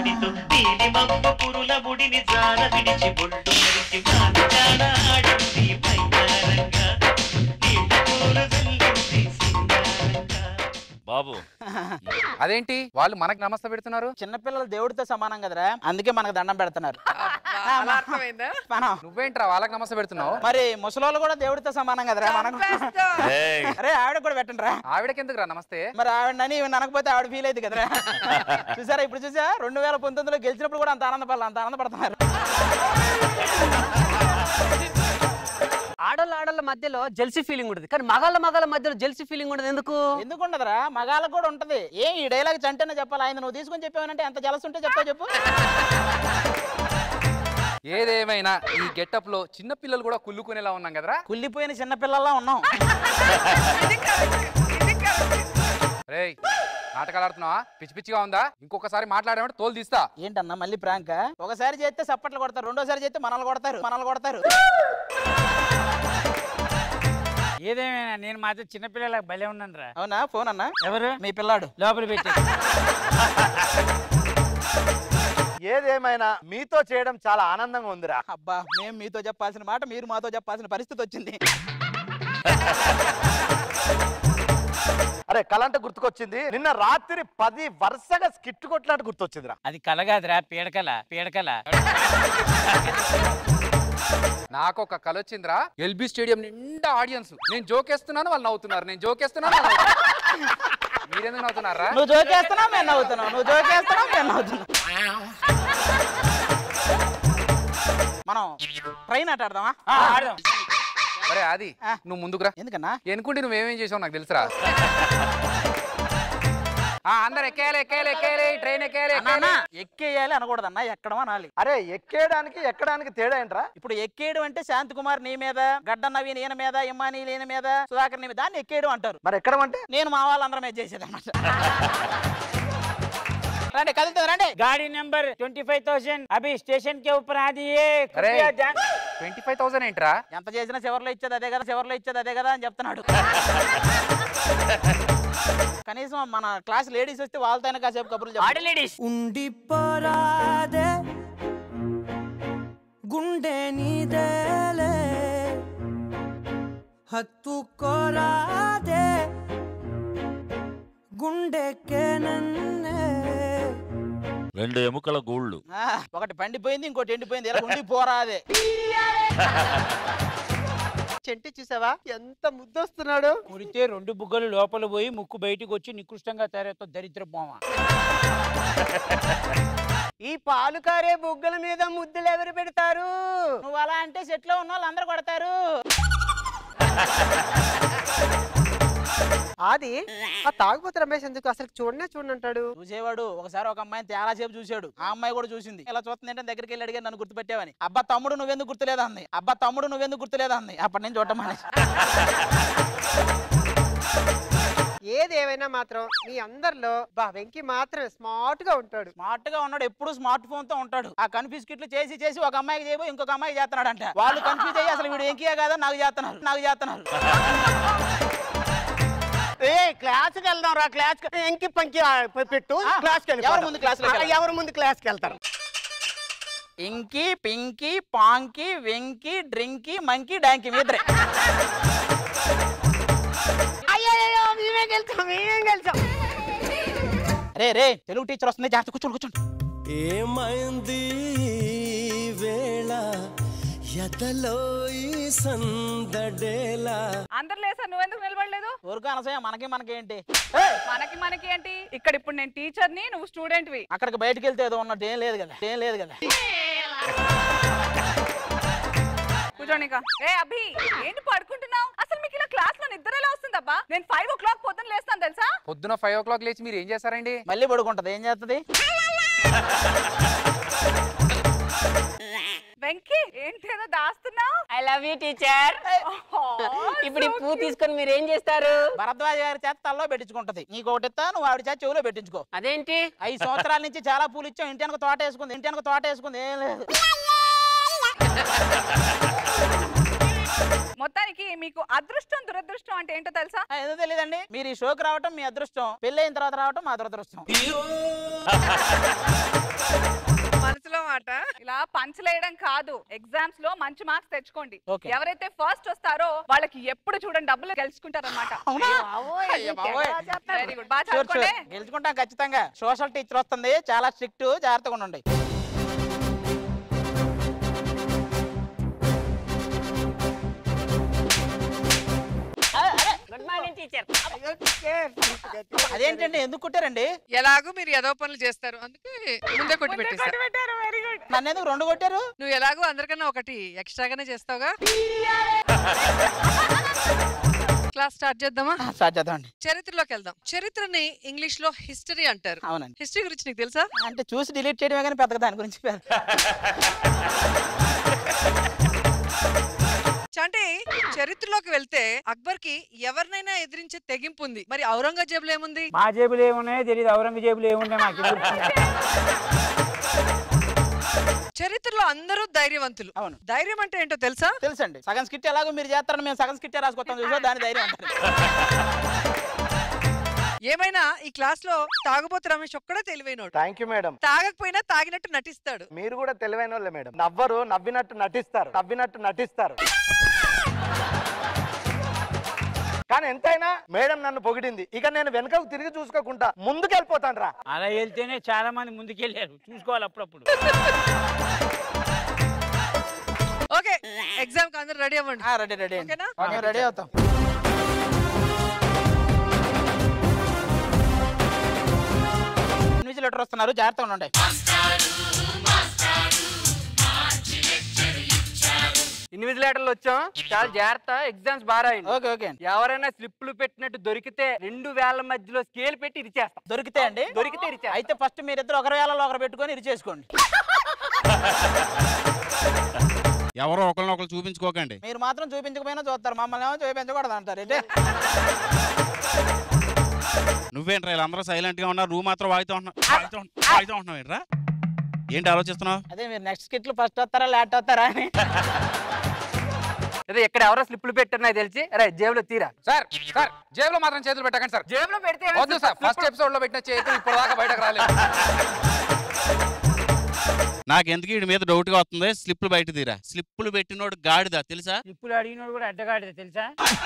ఒడితో నీలి మబ్బు పురుల ముడిని జార విడిచి బొడ్డు మరిచి మానజాల ఆడింది మైదానంగా నీళ్ళ పూలు జల్లింది సింగారంగా బాబు అదేంటి వాళ్ళు మనకి నమస్తే పెడుతున్నారు చిన్నపిల్లలు దేవుడితో సమానం కదరా అందుకే మనకు దండం పెడుతున్నారు అలా అర్థమైందా మనం నువ్వేంట్రా వాళ్ళకి నమస్తే పెడుతున్నావు మరి ముసలోళ్ళు కూడా దేవుడితో సమానం కదరా మనకు చంపేస్తా. ఏయ్, అరే ఆవిడ కూడా పెట్టండి రా ఆవిడకి ఎందుకురా నమస్తే మరి ఆవిడ ఇవి అనకపోతే ఆవిడ ఫీల్ అయింది కదరా చూసారా ఇప్పుడు చూసా రెండు వేల పంతొమ్మిదిలో గెలిచినప్పుడు కూడా అంత ఆనందపడాలి అంత ఆనందపడుతున్నారు ఆడోళ్ళ ఆడోళ్ళ మధ్యలో జెల్సీ ఫీలింగ్ ఉంటుంది కానీ మగాళ్ళ మగాళ్ళ మధ్యలో జెల్సీ ఫీలింగ్ ఉండదు ఎందుకు ఎందుకు ఉండదురా మగాళ్ళకు కూడా ఉంటది ఏ ఈ డైలాగ్ చంటేనే చెప్పాలి ఆయన నువ్వు తీసుకొని చెప్పావనంటే ఎంత జలస్ ఉంటే చెప్తావు చెప్పు ఏదేమైనా ఈ గెటప్ లో చిన్న పిల్లలు కూడా కుళ్ళుకునేలా ఉన్నాం కదరా కుళ్ళిపోయిన చిన్న పిల్లల్లా ఉన్నాం ఇది correct. ఇది correct. రేయ్ నాటకాలు ఆడుతున్నావా పిచ్చి పిచ్చిగా ఉందా ఇంకొకసారి మాట్లాడామంటే తోలు తీస్తా ఏంటన్నా మళ్ళీ ప్రాంక్ ఒకసారి చేస్తే సప్పట్లు కొడతారు రెండోసారి చేస్తే మనల్ని కొడతారు మనల్ని కొడతారు ఏదేమైనా నేను మాత్రం చిన్నపిల్లలకు భలే ఉన్నాను రా అవునా ఫోన్ అన్నా ఎవరు మీ పిల్లాడు లోపల పెట్టి ఏదేమైనా మీతో చేయడం చాలా ఆనందంగా ఉందిరా అబ్బా మేము మీతో చెప్పాల్సిన మాట మీరు మాతో చెప్పాల్సిన పరిస్థితి వచ్చింది అరే కళ అంటే గుర్తుకొచ్చింది నిన్న రాత్రి పది వరుసగా స్కిట్ కొట్టినట్టు గుర్తొచ్చిందిరా అది కల కాదురా పీడకల పీడకల నాకు ఒక కల వచ్చిందిరా ఎల్బీ స్టేడియం నిండా ఆడియన్స్ నేను జోకేస్తున్నాను వాళ్ళు నవ్వుతున్నారు నేను జోకేస్తున్నాను వాళ్ళు నవ్వుతున్నారు. మీరెందుకు నవ్వుతున్నారా నువ్వు జోకేస్తున్నావు మేము నవ్వుతున్నావు నువ్వు జోకేస్తున్నావు మేము నవ్వుతున్నావు మనం ట్రైన్ ఆట ఆడదామా ఆ, ఆడదాం అరే అది ఆ. నువ్వు ముందుకురా ఎందుకన్నా ఎనుకుంటే నువ్వేమేం చేసావు నాకు తెలుసురా ఆ, అందరు ఎక్కేయాలి ఎక్కేయాలి ఎక్కేయాలి ట్రైన్ ఎక్కేయాలి అన్నా, ఎక్కేయాలి ఎక్కేయాలి అనకూడదన్నా ఎక్కడం అనాలి అరే ఎక్కేయడానికి ఎక్కడానికి తేడా ఏంట్రా ఇప్పుడు ఎక్కేయడం అంటే శాంతి కుమార్ నీ మీద గడ్డ నవీన్ ఈయన మీద ఇమ్మాని ఈయన మీద సుధాకర్ నీ మీద దాన్ని ఎక్కేయడం అంటారు మరి ఎక్కడం అంటే నేను మా వాళ్ళందరం మీద చేసేది అనమాట రండి కదులుతుంది రండి गाड़ी नंबर ट्वेंटी फाइव थाउजेंड अभी स्टेशन के ऊपर आ दिए अरे। कृपया ध्यान ట్వంటీ ఫైవ్ థౌసండ్ ఏంట్రా ఎంత చేసినా చివర్లో ఇచ్చేది అదే కదా చివర్లో ఇచ్చేది అదే కదా అని చెప్తున్నాడు కనీసం మన క్లాస్ లేడీస్ వస్తే వాళ్ళతో కాసేపు కబుర్లు చెప్పాలి ఆడ లేడీస్ ఉండిపోరాదే గుండె నీదేలే హత్తుకోరాదే గుండెకే నన్నే రెండు ఎముకల గూళ్ళు ఆ, ఒకటి పండిపోయింది ఇంకోటి ఎండిపోయింది ఇలా ఉండి పోరాదే చెంటి చూసావా ఎంత ముద్దొస్తున్నాడు కుడితే రెండు బుగ్గలు లోపల పోయి ముక్కు బయటికి వచ్చి నికృష్టంగా తయారవుతావు దరిద్ర బొమ్మ ఈ పాలు కారే బుగ్గల మీద ముద్దులు ఎవరు పెడతారు నువ్వు అలా అంటే సెట్లో ఉన్న వాళ్ళు అందరూ కొడతారు అది ఆ తాగుబోతు రమేష్ ఎందుకు అసలు చూడనే చూడంటాడు చూసేవాడు ఒకసారి ఒక అమ్మాయిని తేలా సేపు చూశాడు ఆ అమ్మాయి కూడా చూసింది ఇలా చూస్తుంది అంటే దగ్గరికి వెళ్ళి అడిగారు నన్ను గుర్తుపెట్టావని అబ్బా తమ్ముడు నువ్వెందుకు గుర్తులేదా అంది అబ్బా తమ్ముడు నువ్వెందుకు గుర్తులేదా అంది అప్పటి నుంచి చూడటం మానేసి ఏదేమైనా మాత్రం మీ అందరిలో బా వెంకీ మాత్రమే స్మార్ట్ గా ఉంటాడు స్మార్ట్ గా ఉన్నాడు ఎప్పుడు స్మార్ట్ ఫోన్ తో ఉంటాడు ఆ కన్ఫ్యూజ్ కిట్లు చేసి చేసి ఒక అమ్మాయికి చేయబోయి ఇంకొక అమ్మాయికి చేస్తున్నాడు అంట వాళ్ళు కన్ఫ్యూజ్ అయ్యి అసలు వీడు వెంకయ్య కాదా నాకు చేస్తున్నారు నాకు చేస్తున్నారు ఏ క్లాస్ కి వెళ్దాం రా క్లాస్ ఎంకి పంకి ఆ, పె- పెట్టు ఆ, క్లాస్ కి ఎవరు ముందు class లోకి వెళ్ళాలి? ఎవరు ముందు క్లాస్ కి వెళ్తారు ఇంకి పింకి పాంకి వెంకి డ్రింకి మంకి డాంకి మీ ఇద్దరే అయ్యో మేమేం గెలిచాం మేమేం గెలిచాం రే రే తెలుగు టీచర్ వస్తుంది జాగ్రత్త కూర్చోండి కూర్చోండి ఏమైంది ఈ వేళ ఎదలో ఈ సందడేలా అందరు లేసారు నువ్వెందుకు నిలబడలేదు ఊరుకు అనసూయ మనకి మనకేంటి మనకి మనకి ఏంటి ఇక్కడ ఇప్పుడు నేను టీచర్ని నువ్వు స్టూడెంట్వి అక్కడికి బయటికి వెళ్తే ఏదో ఉన్నట్టు ఏం లేదు కదా ఏం లేదు కదా కూర్చోండి ఇంకా ఏ అభి ఏంటి పడుకుంటున్నావు అసలు మీకు ఇలా క్లాస్ లో నిద్ర ఎలా వస్తుందబ్బా నేను ఫైవ్ ఓ క్లాక్ పొద్దున్న లేస్తాను తెలుసా పొద్దున ఫైవ్ ఓ క్లాక్ లేచి మీరు ఏం చేస్తారండి మళ్ళీ పడుకుంటది ఏం చేస్తుంది వెంకీ ఏంటి ఏదో దాస్తున్నావు ఐ లవ్ యూ టీచర్ ఇప్పుడు ఈ పువ్వు తీసుకొని మీరు ఏం చేస్తారు భరద్వాజ్ గారి చేత తల్లో పెట్టించుకుంటది నీకు ఒకటి ఇస్తా నువ్వు ఆవిడ చేత చెవులో పెట్టించుకో అదేంటి ఐదు సంవత్సరాల నుంచి చాలా పూలు ఇచ్చాం ఇంటి వెనక తోట వేసుకుంది ఇంటి వెనక తోట వేసుకుంది ఏం లేదు మొత్తానికి మీకు అదృష్టం దురదృష్టం అంటే ఏంటో తెలుసా ఆ, ఏదో తెలియదండి మీరు ఈ షోకి రావటం మీ అదృష్టం పెళ్ళి అయిన తర్వాత రావటం మా దురదృష్టం పంచలేయడం కాదు ఎగ్జామ్స్ లో మంచి మార్క్స్ తెచ్చుకోండి Okay. ఎవరైతే ఫస్ట్ వస్తారో వాళ్ళకి ఎప్పుడు చూడండి డబ్బులు గెలుచుకుంటారన్నమాట అయ్య బాబోయ్. వెరీ గుడ్ బాగా షూర్, షూర్. చదువుకోండి గెలుచుకుంటాం ఖచ్చితంగా సోషల్ టీచర్ వస్తుంది చాలా స్ట్రిక్ట్ జాగ్రత్తగా ఉండండి గుడ్ మార్నింగ్ టీచర్ అదేంటండి ఎందుకు కుట్టారండి ఎలాగో మీరు ఏదో పనులు చేస్తారు అందుకే ముందే కొట్టి పెట్టేశారు వెరీ గుడ్ నన్ను ఎందుకు రెండు కొట్టారు నువ్వు ఎలాగో అందరికన్నా ఒకటి ఎక్స్ట్రాగానే చేస్తావుగా క్లాస్ స్టార్ట్ చేద్దామా స్టార్ట్ చేద్దామండి చరిత్రలోకి వెళ్దాం చరిత్రని ఇంగ్లీష్ లో హిస్టరీ అంటారు అవునండి హిస్టరీ గురించి నీకు తెలుసా అంటే చూసి డిలీట్ చేయడమే కానీ పెద్దగా దాని గురించి పెద్ద- అంటే చరిత్రలోకి వెళ్తే అక్బర్ కి ఎవరినైనా ఎదిరించే తెగింపు ఉంది మరి ఔరంగజేబ్ లో ఏముంది మా జేబులు ఏమున్నాయో తెలియదు ఔరంగజేబులు ఏమున్నాయో మాకు తెలుసు. చరిత్రలో అందరూ ధైర్యవంతులు అవును ధైర్యం అంటే ఏంటో తెలుసా తెలుసండి సగం స్కిట్ ఎలాగో మీరు చేస్తారని మేము సగం స్కిట్ రాసుకొస్తాం చూసా దాని ధైర్యం అంటారు ఏమైనా ఈ క్లాస్ లో తాగుబోతు రమేష్ ఒక్కడే తెలివైనోడు థ్యాంక్ యూ మేడం తాగకపోయినా తాగినట్టు నటిస్తాడు మీరు కూడా తెలివైన వాళ్ళే మేడం నవ్వరు నవ్వినట్టు నటిస్తారు నవ్వినట్టు నటిస్తారు కానీ ఎంతైనా మేడం నన్ను పొగిడింది ఇక నేను వెనకకు తిరిగి చూసుకోకుండా ముందుకు వెళ్ళిపోతాను రా అలా వెళ్తేనే చాలా మంది ముందుకెళ్ళారు చూసుకోవాలి అప్పుడప్పుడు ఓకే ఎగ్జామ్ కి అందరూ రెడీ అవ్వండి రెడీ రెడీ ఓకేనా మేము రెడీ అవుతాం ఇన్విజిలేటర్ వస్తున్నారు జాగ్రత్తగా ఉండండి ఇన్విజిలేటర్లు వచ్చాం చాలా జాగ్రత్త ఎగ్జామ్స్ బాగా రాయండి ఓకే ఓకే ఎవరైనా స్లిప్లు పెట్టినట్టు దొరికితే రెండు వేల మధ్యలో స్కేల్ పెట్టి ఇరిచేస్తాం దొరికితే అండి దొరికితే ఇరిచేస్తాం అయితే ఫస్ట్ మీరిద్దరు ఒకరి వేళలో ఒకరు పెట్టుకొని ఇది చేసుకోండి ఎవరో ఒకరిని ఒకరు చూపించుకోకండి మీరు మాత్రం చూపించకపోయినా చూస్తారు మమ్మల్ని ఏమో చూపించకూడదు అంటారు ఏంటి నువ్వేంట్రా వీళ్ళందరూ సైలెంట్ గా ఉన్నారు నువ్వు మాత్రం వాయితో ఉంటున్నావు వాయితో ఉంటున్నావు, వాయితో ఉంటున్నావు ఏంట్రా ఏంటి ఆలోచిస్తున్నావు అదే మీరు నెక్స్ట్ స్కిట్లు ఫస్ట్ వస్తారా లేట్ వస్తారా అని అదే ఎక్కడ ఎవరో స్లిప్లు పెట్టారు నాకు తెలిసి అరే జేబులో తీరా సార్ సార్ జేబులో మాత్రం చేతులు పెట్టకండి సార్ జేబులో పెడితే వద్దు సార్ ఫస్ట్ ఎపిసోడ్ లో పెట్టిన చేతులు ఇప్పుడు దాకా బయటకు రాలేదు నాకు ఎందుకు వీడి మీద డౌట్ గా వస్తుంది స్లిప్లు బయట తీరా స్లిప్పులు పెట్టినోడు గాడిదా తెలుసా ఇప్పుడు అడిగినోడు కూడా అడ్డగాడిద తెలుసా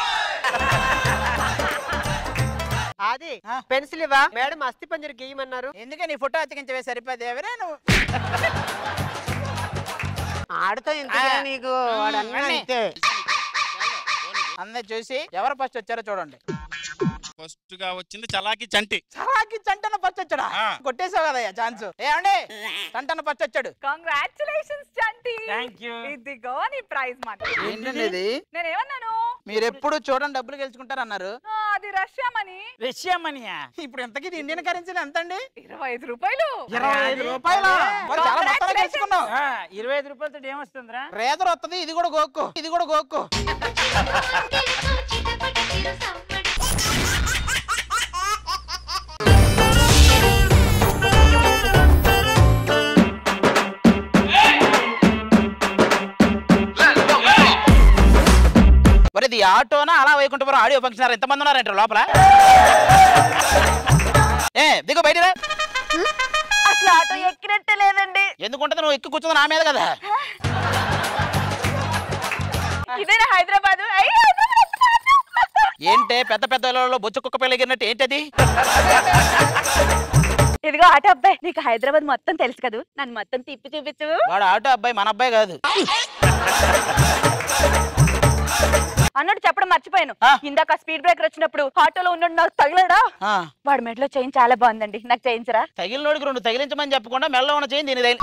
అది పెన్సిల్ ఇవ్వా మేడం అస్థి పంజరు గీయమన్నారు ఎందుకే నీ ఫోటో అతికించవే సరిపోతే ఎవరే నువ్వు ఆడుతో ఇంతగా నీకు వాడు అన్నా అంతే అందరు చూసి ఎవరు ఫస్ట్ వచ్చారో చూడండి ఫస్ట్ గా వచ్చింది చలాకి చంటి సరాకి చంటన ఫస్ట్ వచ్చాడా కొట్టేసావు కదయ్యా ఛాన్స్ ఏమండి చంటన ఫస్ట్ వచ్చాడు కంగ్రాచులేషన్స్ చంటి Thank you. ఇదిగో నీ ప్రైజ్ మాట ఏంటండి ఇది నేను ఏమన్నాను మీరు ఎప్పుడు చూడండి డబ్బులు గెలుచుకుంటారు అన్నారు ఆ, అది రష్యా మనీ రష్యా మనీయా ఇప్పుడు ఇంతకీ ఇది ఇండియన్ కరెన్సీ ఎంత అండి ఇరవై ఐదు రూపాయలు ఇరవై ఐదు రూపాయల చాలా మొత్తాలు గెలుచుకున్నావు ఆ, ఇరవై ఐదు రూపాయలతో ఏమొస్తుందిరా రేదర్ వస్తుంది ఇది కూడా గోక్కు ఇది కూడా గోక్కు మరి ఇది ఆటోనా అలా వైకుంఠపురం ఆడియో ఫంక్షన్ ఎంతమంది ఉన్నారంట లోపల ఏ దిగు బయట అసలు ఆటో ఎక్కినట్టే లేదండి ఎందుకుంటే నువ్వు ఎక్కి కూర్చుంది నా మీద కదా ఇదేనా హైదరాబాద్ ఏంటే పెద్ద పెద్ద ఇళ్ళలో బొచ్చు కుక్క పెళ్ళగినట్టు ఏంటది ఇదిగో ఆటో అబ్బాయి నీకు హైదరాబాద్ మొత్తం తెలుసు కదా నన్ను మొత్తం తిప్పి చూపించు వాడు ఆటో అబ్బాయి మన అబ్బాయి కాదు అన్నట్టు చెప్పడం మర్చిపోయాను ఇందాక స్పీడ్ బ్రేకర్ వచ్చినప్పుడు ఆటోలో ఉన్నాడు నాకు తగిలాడా ఆ, వాడి మెడలో చైన్ చాలా బాగుందండి నాకు చేయించరా తగిలినోడికి రెండు తగిలించమని చెప్పకుండా మెల్ల ఉన్న చేయి దీని తగిలి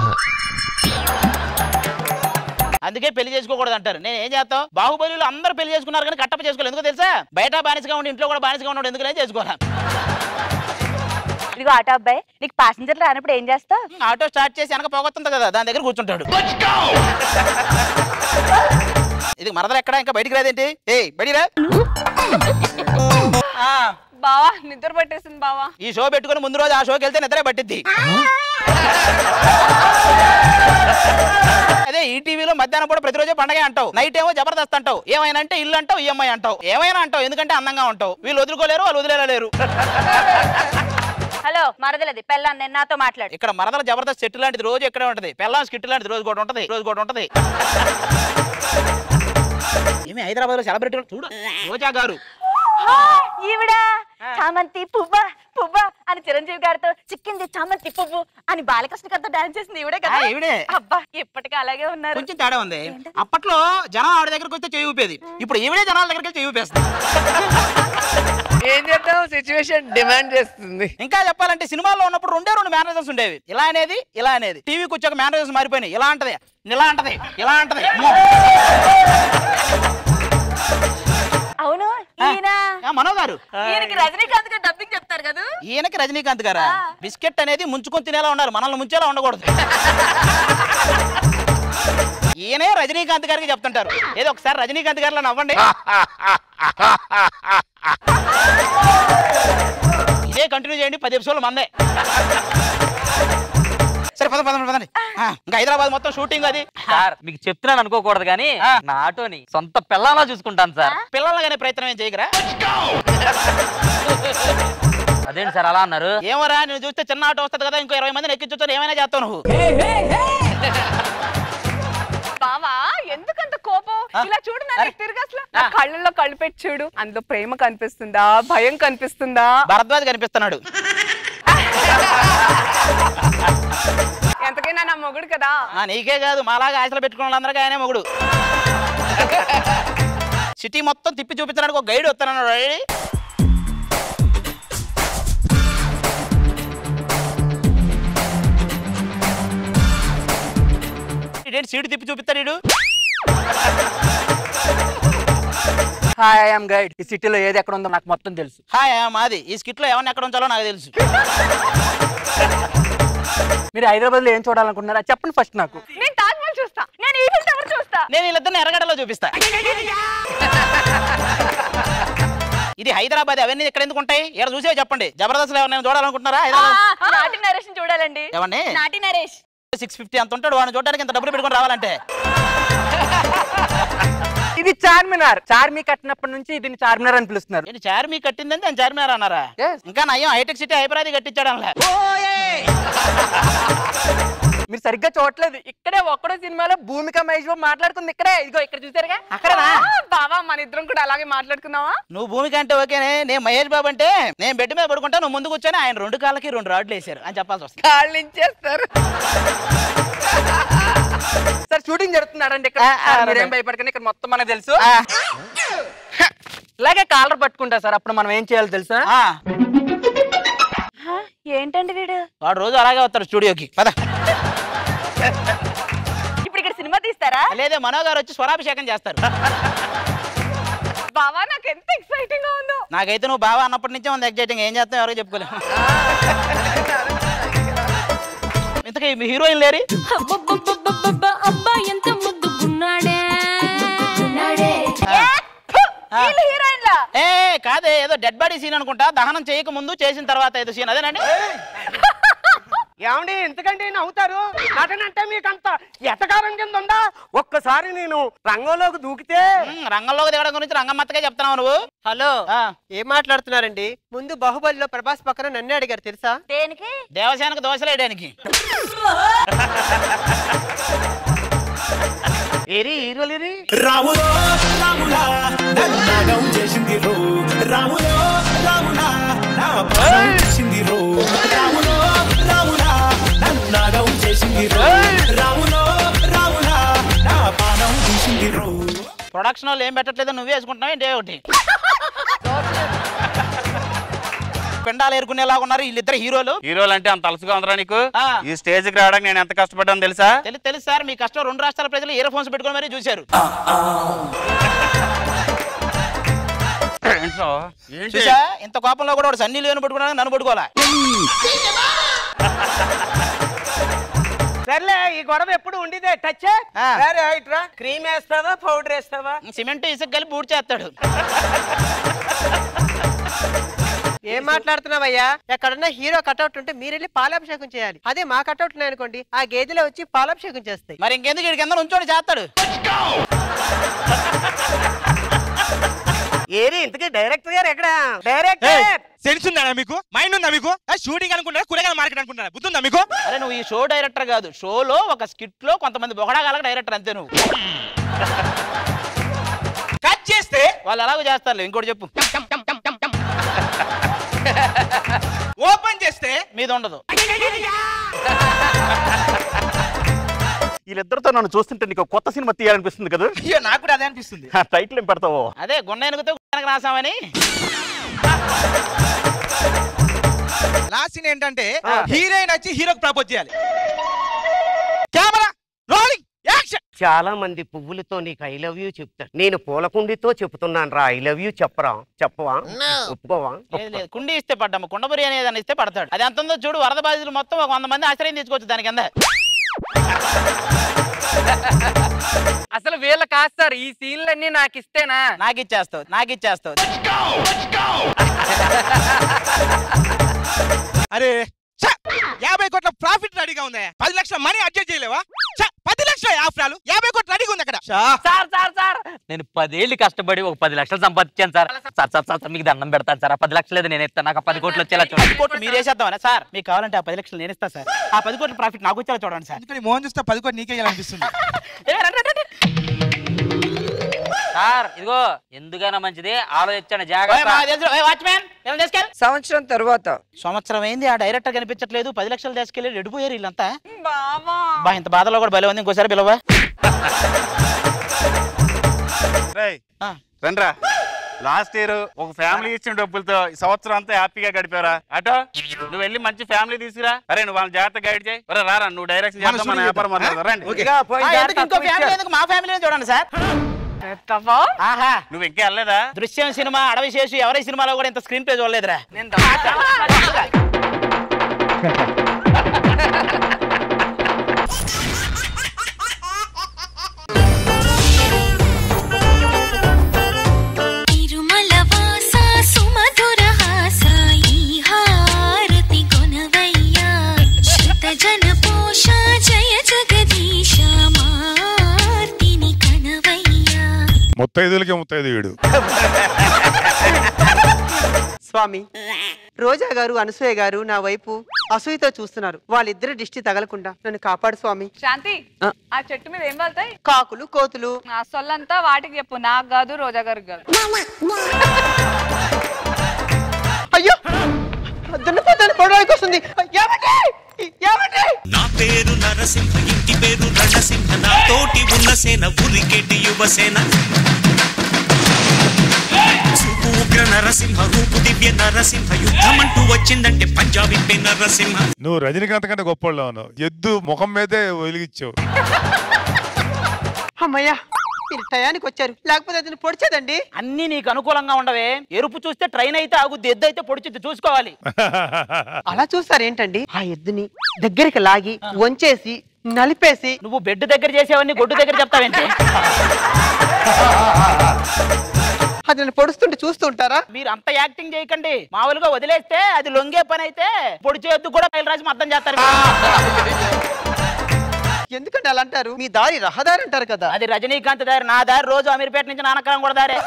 అందుకే పెళ్లి చేసుకోకూడదు అంటారు నేను ఏం చేస్తావు బాహుబలిలో అందరూ పెళ్లి చేసుకున్నారు కానీ కట్టప్ప చేసుకోలేదు ఎందుకో తెలుసా బయట బానిసగా ఉండి ఇంట్లో కూడా బానిసగా ఉన్నాడు ఎందుకనే చేసుకోరా ఇదిగో ఆటో అబ్బాయి నీకు ప్యాసింజర్ రానప్పుడు ఏం చేస్తావు ఆటో స్టార్ట్ చేసి వెనక పోగొస్తుంది కదా దాని దగ్గర కూర్చుంటాడు ఇది మరదలు ఎక్కడ ఇంకా బయటికి రాదేంటి ఏయ్ బయటికి రా ఆ, బావా నిద్ర పట్టేసింది బావా ఈ షో పెట్టుకుని ముందు రోజు ఆ షోకి వెళ్తే నిద్రే పట్టిద్ది అదే ఈ టీవీలో మధ్యాహ్నం పూట ప్రతిరోజు పండగ అంటావు నైట్ ఏమో జబర్దస్త్ అంటావు ఏమైనా అంటే ఇల్లు అంటావు ఈఎంఐ అంటావు ఏమైనా అంటావు ఎందుకంటే అందంగా ఉంటావు వీళ్ళు వదులుకోలేరు వాళ్ళు వదిలేలేరు హలో మరదలది పెళ్ళాన్ని నేను నాతో మాట్లాడు ఇక్కడ మరదల జబర్దస్త్ సెట్ లాంటిది రోజు ఇక్కడే ఉంటది పెళ్ళాం స్కిట్ లాంటిది రోజు కూడా ఉంటది రోజు కూడా ఉంటది ఏమి హైదరాబాద్ లో సెలబ్రిటీ చూడు రోజా గారు ఈవిడ చామంతి పువ్వ పువ్వ అని చిరంజీవి గారితో చిక్కింది చామంతి పువ్వు అని బాలకృష్ణ గారితో డాన్స్ చేసింది ఈవిడే కదా ఆ, ఈవిడే. అబ్బా ఇప్పటికీ అలాగే ఉన్నారు కొంచెం తేడా ఉంది అప్పట్లో జనం ఆవిడ దగ్గరకు వస్తే చేయి ఊపేది ఇప్పుడు ఈవిడే జనాల దగ్గరికి చేయి ఊపేస్తుంది ఏం చేద్దాం సిచ్యువేషన్ డిమాండ్ చేస్తుంది ఇంకా చెప్పాలంటే సినిమాల్లో ఉన్నప్పుడు రెండే రెండు మేనేజర్స్ ఉండేవి ఇలా అనేది ఇలా అనేది టీవీకి వచ్చాక మేనేజర్స్ మారిపోయినాయి ఇలా అంటది ఇలా అంటది ఇలా అంటది అమ్మో. అవును ఈయన ఆ, మనో గారు ఈయనకి రజనీకాంత్ గారు డబ్బింగ్ చెప్తారు కదా ఈయనకి రజనీకాంత్ గారా బిస్కెట్ అనేది ముంచుకొని తినేలా ఉన్నారు మనల్ని ముంచేలా ఉండకూడదు ఈయనే రజనీకాంత్ గారికి చెప్తుంటారు ఏదో ఒకసారి రజనీకాంత్ గారిలో నవ్వండి ఇదే కంటిన్యూ చేయండి పది ఎపిసోడ్లు మందే సరే పద పదండి పదండి ఆ, ఇంకా హైదరాబాద్ మొత్తం షూటింగ్ అది సార్ మీకు చెప్తున్నాను అనుకోకూడదు కానీ నా ఆటోని సొంత పిల్లలా చూసుకుంటాను సార్ పిల్లలగానే ప్రయత్నం ఏం చేయగరా అదేంటి సార్ అలా అన్నారు ఏమరా నేను చూస్తే చిన్న ఆటో వస్తుంది కదా ఇంకో ఇరవై మందిని ఎక్కించొచ్చు ఏమైనా చేస్తావు నువ్వు బావా ఎందుకంత కోపం ఇలా చూడు నా తిరిగి అసలు నా కళ్ళల్లో కళ్ళు పెట్టి చూడు అందులో ప్రేమ కనిపిస్తుందా భయం కనిపిస్తుందా భరద్వాజ్ కనిపిస్తున్నాడు ఎంతకైనా నా మొగుడు కదా ఆ, నీకే కాదు మాలాగా ఆశలు పెట్టుకున్న వాళ్ళందరికీ ఆయనే మొగుడు సిటీ మొత్తం తిప్పి చూపించడానికి ఒక గైడ్ వస్తానన్నాడు రెడీ ఇదేంటి సీటు తిప్పి చూపిస్తాడు వీడు హాయ్ ఐఎమ్ గైడ్ ఈ సిటీలో ఏది ఎక్కడ ఉందో నాకు మొత్తం తెలుసు హాయ్ ఆ, మాది ఈ స్కిట్ లో ఎవరిని ఎక్కడ ఉంచాలో నాకు తెలుసు మీరు హైదరాబాద్ లో ఏం చూడాలనుకుంటున్నారా చెప్పండి ఫస్ట్ నాకు నేను తాజ్ మహల్ చూస్తా నేను ఈఫిల్ టవర్ చూస్తా నేను వీళ్ళిద్దరిని ఎర్రగడ్డలో చూపిస్తా ఇది హైదరాబాద్ అవన్నీ ఇక్కడ ఎందుకు ఉంటాయి ఇక్కడ చూసే చెప్పండి జబర్దస్త్ లో ఎవరైనా చూడాలనుకుంటున్నారా హైదరాబాద్ నాటి నరేష్ చూడాలండి ఏమండి నాటి నరేష్ సిక్స్ ఫిఫ్టీ అంత ఉంటాడు వాడిని చూడడానికి ఇంత డబ్బులు పెట్టుకొని రావాలంటే ఇది చార్మినార్ చార్మి కట్టినప్పటి నుంచి దీన్ని చార్మినార్ అని పిలుస్తున్నారు ఏంటి చార్మి కట్టిందని నేను చార్మినార్ అన్నారా ఇంకా నయ్యం హైటెక్ సిటీ హైపరాది కట్టించాడు అనలే మీరు సరిగ్గా చూడట్లేదు ఇక్కడే ఒక్కడో సినిమాలో భూమిక మహేష్ బాబు మాట్లాడుకుంది ఇక్కడే ఇదిగో ఇక్కడ చూసారుగా అక్కడనా బావా మన ఇద్దరం కూడా అలాగే మాట్లాడుకుందామా నువ్వు భూమికి అంటే ఓకేనే నేను మహేష్ బాబు అంటే నేను బెడ్ మీద పడుకుంటా నువ్వు ముందు కూర్చొని ఆయన రెండు కాళ్ళకి రెండు రాడ్లు వేసారు అని చెప్పాల్సి వస్తుంది కాళ్ళు ఇచ్చేస్తారు సార్ షూటింగ్ జరుగుతున్నాడండి ఇక్కడ ఆ, ఆ, సార్, మీరేం రండి. భయపడకండి ఇక్కడ మొత్తం మనకు తెలుసు ఇలాగే కాలర్ పట్టుకుంటా సార్ అప్పుడు మనం ఏం చేయాలో తెలుసా ఆ, ఏంటండి వీడు వాడు రోజు అలాగే వస్తాడు స్టూడియోకి పద ఇప్పుడు ఇక్కడ సినిమా తీస్తారా లేదే మనో గారు వచ్చి స్వరాభిషేకం చేస్తారు బావా నాకు ఎంత ఎక్సైటింగ్ గా ఉందో నాకైతే నువ్వు బాగా అన్నప్పటి నుంచే ఉంది ఎగ్జైటింగ్ ఏం చేస్తావు ఎవరికి చెప్పుకోలేము ఇంతకీ మీ హీరోయిన్ లేరి అబ్బా ఎంత ముద్దుకున్నాడే వీళ్ళు హీరోయిన్లా ఏ కాదే ఏదో డెడ్ బాడీ సీన్ అనుకుంటా దహనం చేయక ముందు చేసిన తర్వాత ఏదో సీన్ అదేనండి ఏమండి ఎందుకండి నవ్వుతారు నటనంటే మీకు అంత ఎటకారం కింద ఉందా ఒక్కసారి నేను రంగంలోకి దూకితే ఉమ్, రంగంలోకి దిగడం గురించి రంగమ్మత్తగా చెప్తున్నావు నువ్వు హలో ఆ, ఏం మాట్లాడుతున్నారండి ముందు బాహుబలిలో ప్రభాస్ పక్కన నన్నే అడిగారు తెలుసా దేనికి దేవసేనకు దోశలేయడానికి ఏరి హీరోలు ఏరి రాములో రాములా నన్నగం చేసింది రో రాములో రాములా నా ప్రాణం చేసింది రో రాములో రాములా నన్నగం చేసింది రో రాములో రాములా నా ప్రాణం తీసింది రో ప్రొడక్షన్ వాళ్ళు ఏం పెట్టట్లేదు నువ్వే వేసుకుంటున్నావు ఏంటి ఒకటి పిండాలు ఏరుకునేలాగా ఉన్నారు వీళ్ళిద్దరు హీరోలు హీరోలు అంటే అంత అలసుగా ఉందిరా నీకు ఆ. ఈ స్టేజ్ కి రావడానికి నేను ఎంత కష్టపడ్డాను తెలుసా తెలుసు తెలుసు సార్ మీ కష్టం రెండు రాష్ట్రాల ప్రజలు ఇయర్ ఫోన్స్ పెట్టుకుని మరీ చూశారు ఏంట్రా? ఏంటి చూసా ఇంత కోపంలో కూడా వాడు సన్నీ లేని పట్టుకున్నాడు నన్ను పట్టుకోవాలా సర్లే ఈ గొడవ ఎప్పుడు ఉండేదే టచ్ ఆ. ఇట్రా క్రీమ్ వేస్తావా పౌడర్ వేస్తావా సిమెంట్ ఇసుక కలిపి పూర్తి చేస్తాడు ఏం మాట్లాడుతున్నావయ్యా ఎక్కడన్నా హీరో కట్అవుట్ ఉంటే మీరు వెళ్ళి పాలాభిషేకం చేయాలి అదే మా కట్అవుట్ ఉన్నాయనుకోండి ఆ గేదెలో వచ్చి పాలాభిషేకం చేస్తాయి మరి ఇంకెందుకు ఇక్కడికి కింద ఉంచోడి చేస్తాడు ఏరి ఇంతకీ డైరెక్టర్ గారు ఎక్కడ డైరెక్టర్ సెన్స్ ఉందా మీకు మైండ్ ఉందా మీకు షూటింగ్ అనుకుంటారా కూరగాయల మార్కెట్ అనుకుంటారా బుద్ధి ఉందా మీకు అరే నువ్వు ఈ షో డైరెక్టర్ కాదు షోలో ఒక స్కిట్ లో కొంతమంది బొగడాగాలకు డైరెక్టర్ అంతే నువ్వు కట్ చేస్తే వాళ్ళు ఎలాగో చేస్తారు ఇంకోటి చెప్పు ఓపెన్ చేస్తే మీద ఉండదు వీళ్ళిద్దరితో నన్ను చూస్తుంటే నీకు కొత్త సినిమా తీయాలనిపిస్తుంది కదా అయ్యో నాకు కూడా అదే అనిపిస్తుంది టైటిల్ ఏం పెడతావో అదే గుండె ఎనుగుతే గుండెనకు రాసామని లాస్ట్ సీన్ ఏంటంటే హీరోయిన్ వచ్చి హీరోకి ప్రపోజ్ చేయాలి కెమెరా రోలింగ్ యాక్షన్ చాలా మంది పువ్వులతో నీకు ఐ లవ్ యూ చెప్తారు నేను పూలకుండితో చెప్తున్నాను రా ఐ లవ్ యూ చెప్పరా చెప్పవా ఒప్పుకోవా లేదు లేదు కుండి ఇస్తే పడ్డాము కుండ బిర్యానీ ఏదైనా ఇస్తే పడతాడు అది ఎంత ఉందో చూడు వరద బాధితులు మొత్తం ఒక వంద మంది ఆశ్రయం తీసుకోవచ్చు దాని కింద అసలు వీళ్ళ కాదు సార్ ఈ సీన్లన్నీ నాకు ఇస్తేనా నాకు ఇచ్చేస్తావు నాకు ఇచ్చేస్తావు అరే ఛ! యాభై కోట్ల ప్రాఫిట్ రెడీగా ఉంది పది లక్షల మనీ అడ్జస్ట్ చేయలేవా ఛ! పది లక్షల ఆఫ్రాలు యాభై కోట్లు రెడీగా ఉంది అక్కడ సార్ సార్ సార్ నేను పదేళ్ళు కష్టపడి ఒక పది లక్షలు సంపాదించాను sir sir sir sir sir, మీకు దండం పెడతాను సార్ ఆ పది లక్షలు లేదు నేను ఇస్తాను నాకు ఆ పది కోట్లు వచ్చేలా పది చూడండి కోట్లు మీరు వేసేద్దామనే సార్ మీకు కావాలంటే ఆ పది లక్షలు నేను ఇస్తా సార్ ఆ పది కోట్ల ప్రాఫిట్ నాకు వచ్చేలా చూడండి సార్ ఎందుకని మోహన్ చూస్తే పది కోట్లు నీకే ఇవ్వాలనిపిస్తుంది సార్ ఇదిగో ఎందుకైనా మంచిది ఆలోచించండి జాగ్రత్త వాచ్మ్యాన్ తీసుకెళ్ళి సంవత్సరం తర్వాత సంవత్సరం అయింది ఆ డైరెక్టర్ కనిపించట్లేదు పది లక్షలు తీసుకెళ్ళి రెడిపోయారు వీళ్ళంతా బా ఇంత బాధలో కూడా భలే ఉంది ఇంకోసారి పిలవా రండ్రా లాస్ట్ ఇయర్ ఒక ఫ్యామిలీ ఇచ్చిన డబ్బులతో ఈ సంవత్సరం అంతా హ్యాపీగా గడిపారా అటో నువ్వు వెళ్ళి మంచి ఫ్యామిలీ తీసుకురా అరే నువ్వు వాళ్ళ జాగ్రత్త గైడ్ చేయి అరే రారా నువ్వు డైరెక్షన్ చేద్దాం మన వ్యాపారం మొదలెడదాం. రండి ఆ, ఎందుకు ఇంకో ఫ్యామిలీ ఎందుకు మా ఫ్యామిలీని చూడండి సార్ ఆహా నువ్వు ఇంకా వెళ్ళలేదా దృశ్యం సినిమా అడవి శేషు ఎవరి సినిమాలో కూడా ఇంత స్క్రీన్ ప్లే చూడలేదురా తిరుమల వాస సుమధుర హాస ఈ హారతి కొనవయ్యా శృత జన పోష జయ జగదీశ మార్తిని కనవయ్యా ముత్తైదులకే ముత్తైదు వీడు స్వామి రోజా గారు అనసూయ గారు నా వైపు అసూయతో చూస్తున్నారు వాళ్ళిద్దరు దిష్టి తగలకుండా నన్ను కాపాడు స్వామి శాంతి ఆ చెట్టు మీద ఏం వెళ్తాయి కాకులు కోతులు నా సొల్లంతా వాటికి చెప్పు నాకు కాదు రోజా గారికి కాదు అయ్యో దున్నపోతాను పొడవకి వస్తుంది ఏమండి ఏమండి నా పేరు నరసింహ ఇంటి పేరు రణసింహ నా తోటి ఉన్న సేన ఉరికెటి యువసేన చూపు ఉగ్ర నరసింహ రూపు దివ్య నరసింహ యుద్ధమంటూ వచ్చిందంటే పంజాబీ పే నరసింహ నువ్వు రజనీకాంత్ కంటే గొప్ప ఉన్నావు ఎద్దు ముఖం మీదే వెలిగించావు అమ్మయ్యా మీరు టయానికి వచ్చారు లేకపోతే అతను పొడిచేదండి అన్ని నీకు అనుకూలంగా ఉండవే ఎరుపు చూస్తే ట్రైన్ అయితే ఆగుద్ది ఎద్దు అయితే పొడిచిద్ది చూసుకోవాలి అలా చూస్తారు ఏంటండి ఆ ఎద్దుని దగ్గరికి లాగి వంచేసి నలిపేసి నువ్వు బెడ్ దగ్గర చేసేవన్నీ గొడ్డు దగ్గర చెప్తావేంటి అది నన్ను పొడుస్తుంటే చూస్తూ ఉంటారా మీరు అంత యాక్టింగ్ చేయకండి మామూలుగా వదిలేస్తే అది లొంగే పని అయితే పొడిచే ఎద్దు కూడా బయలు రాసి అర్థం చేస్తారు ఎందుకంటే అలా అంటారు మీ దారి రహదారి అంటారు కదా అది రజనీకాంత్ దారి నా దారి రోజు అమీర్పేట నుంచి నానకరం కూడా దారే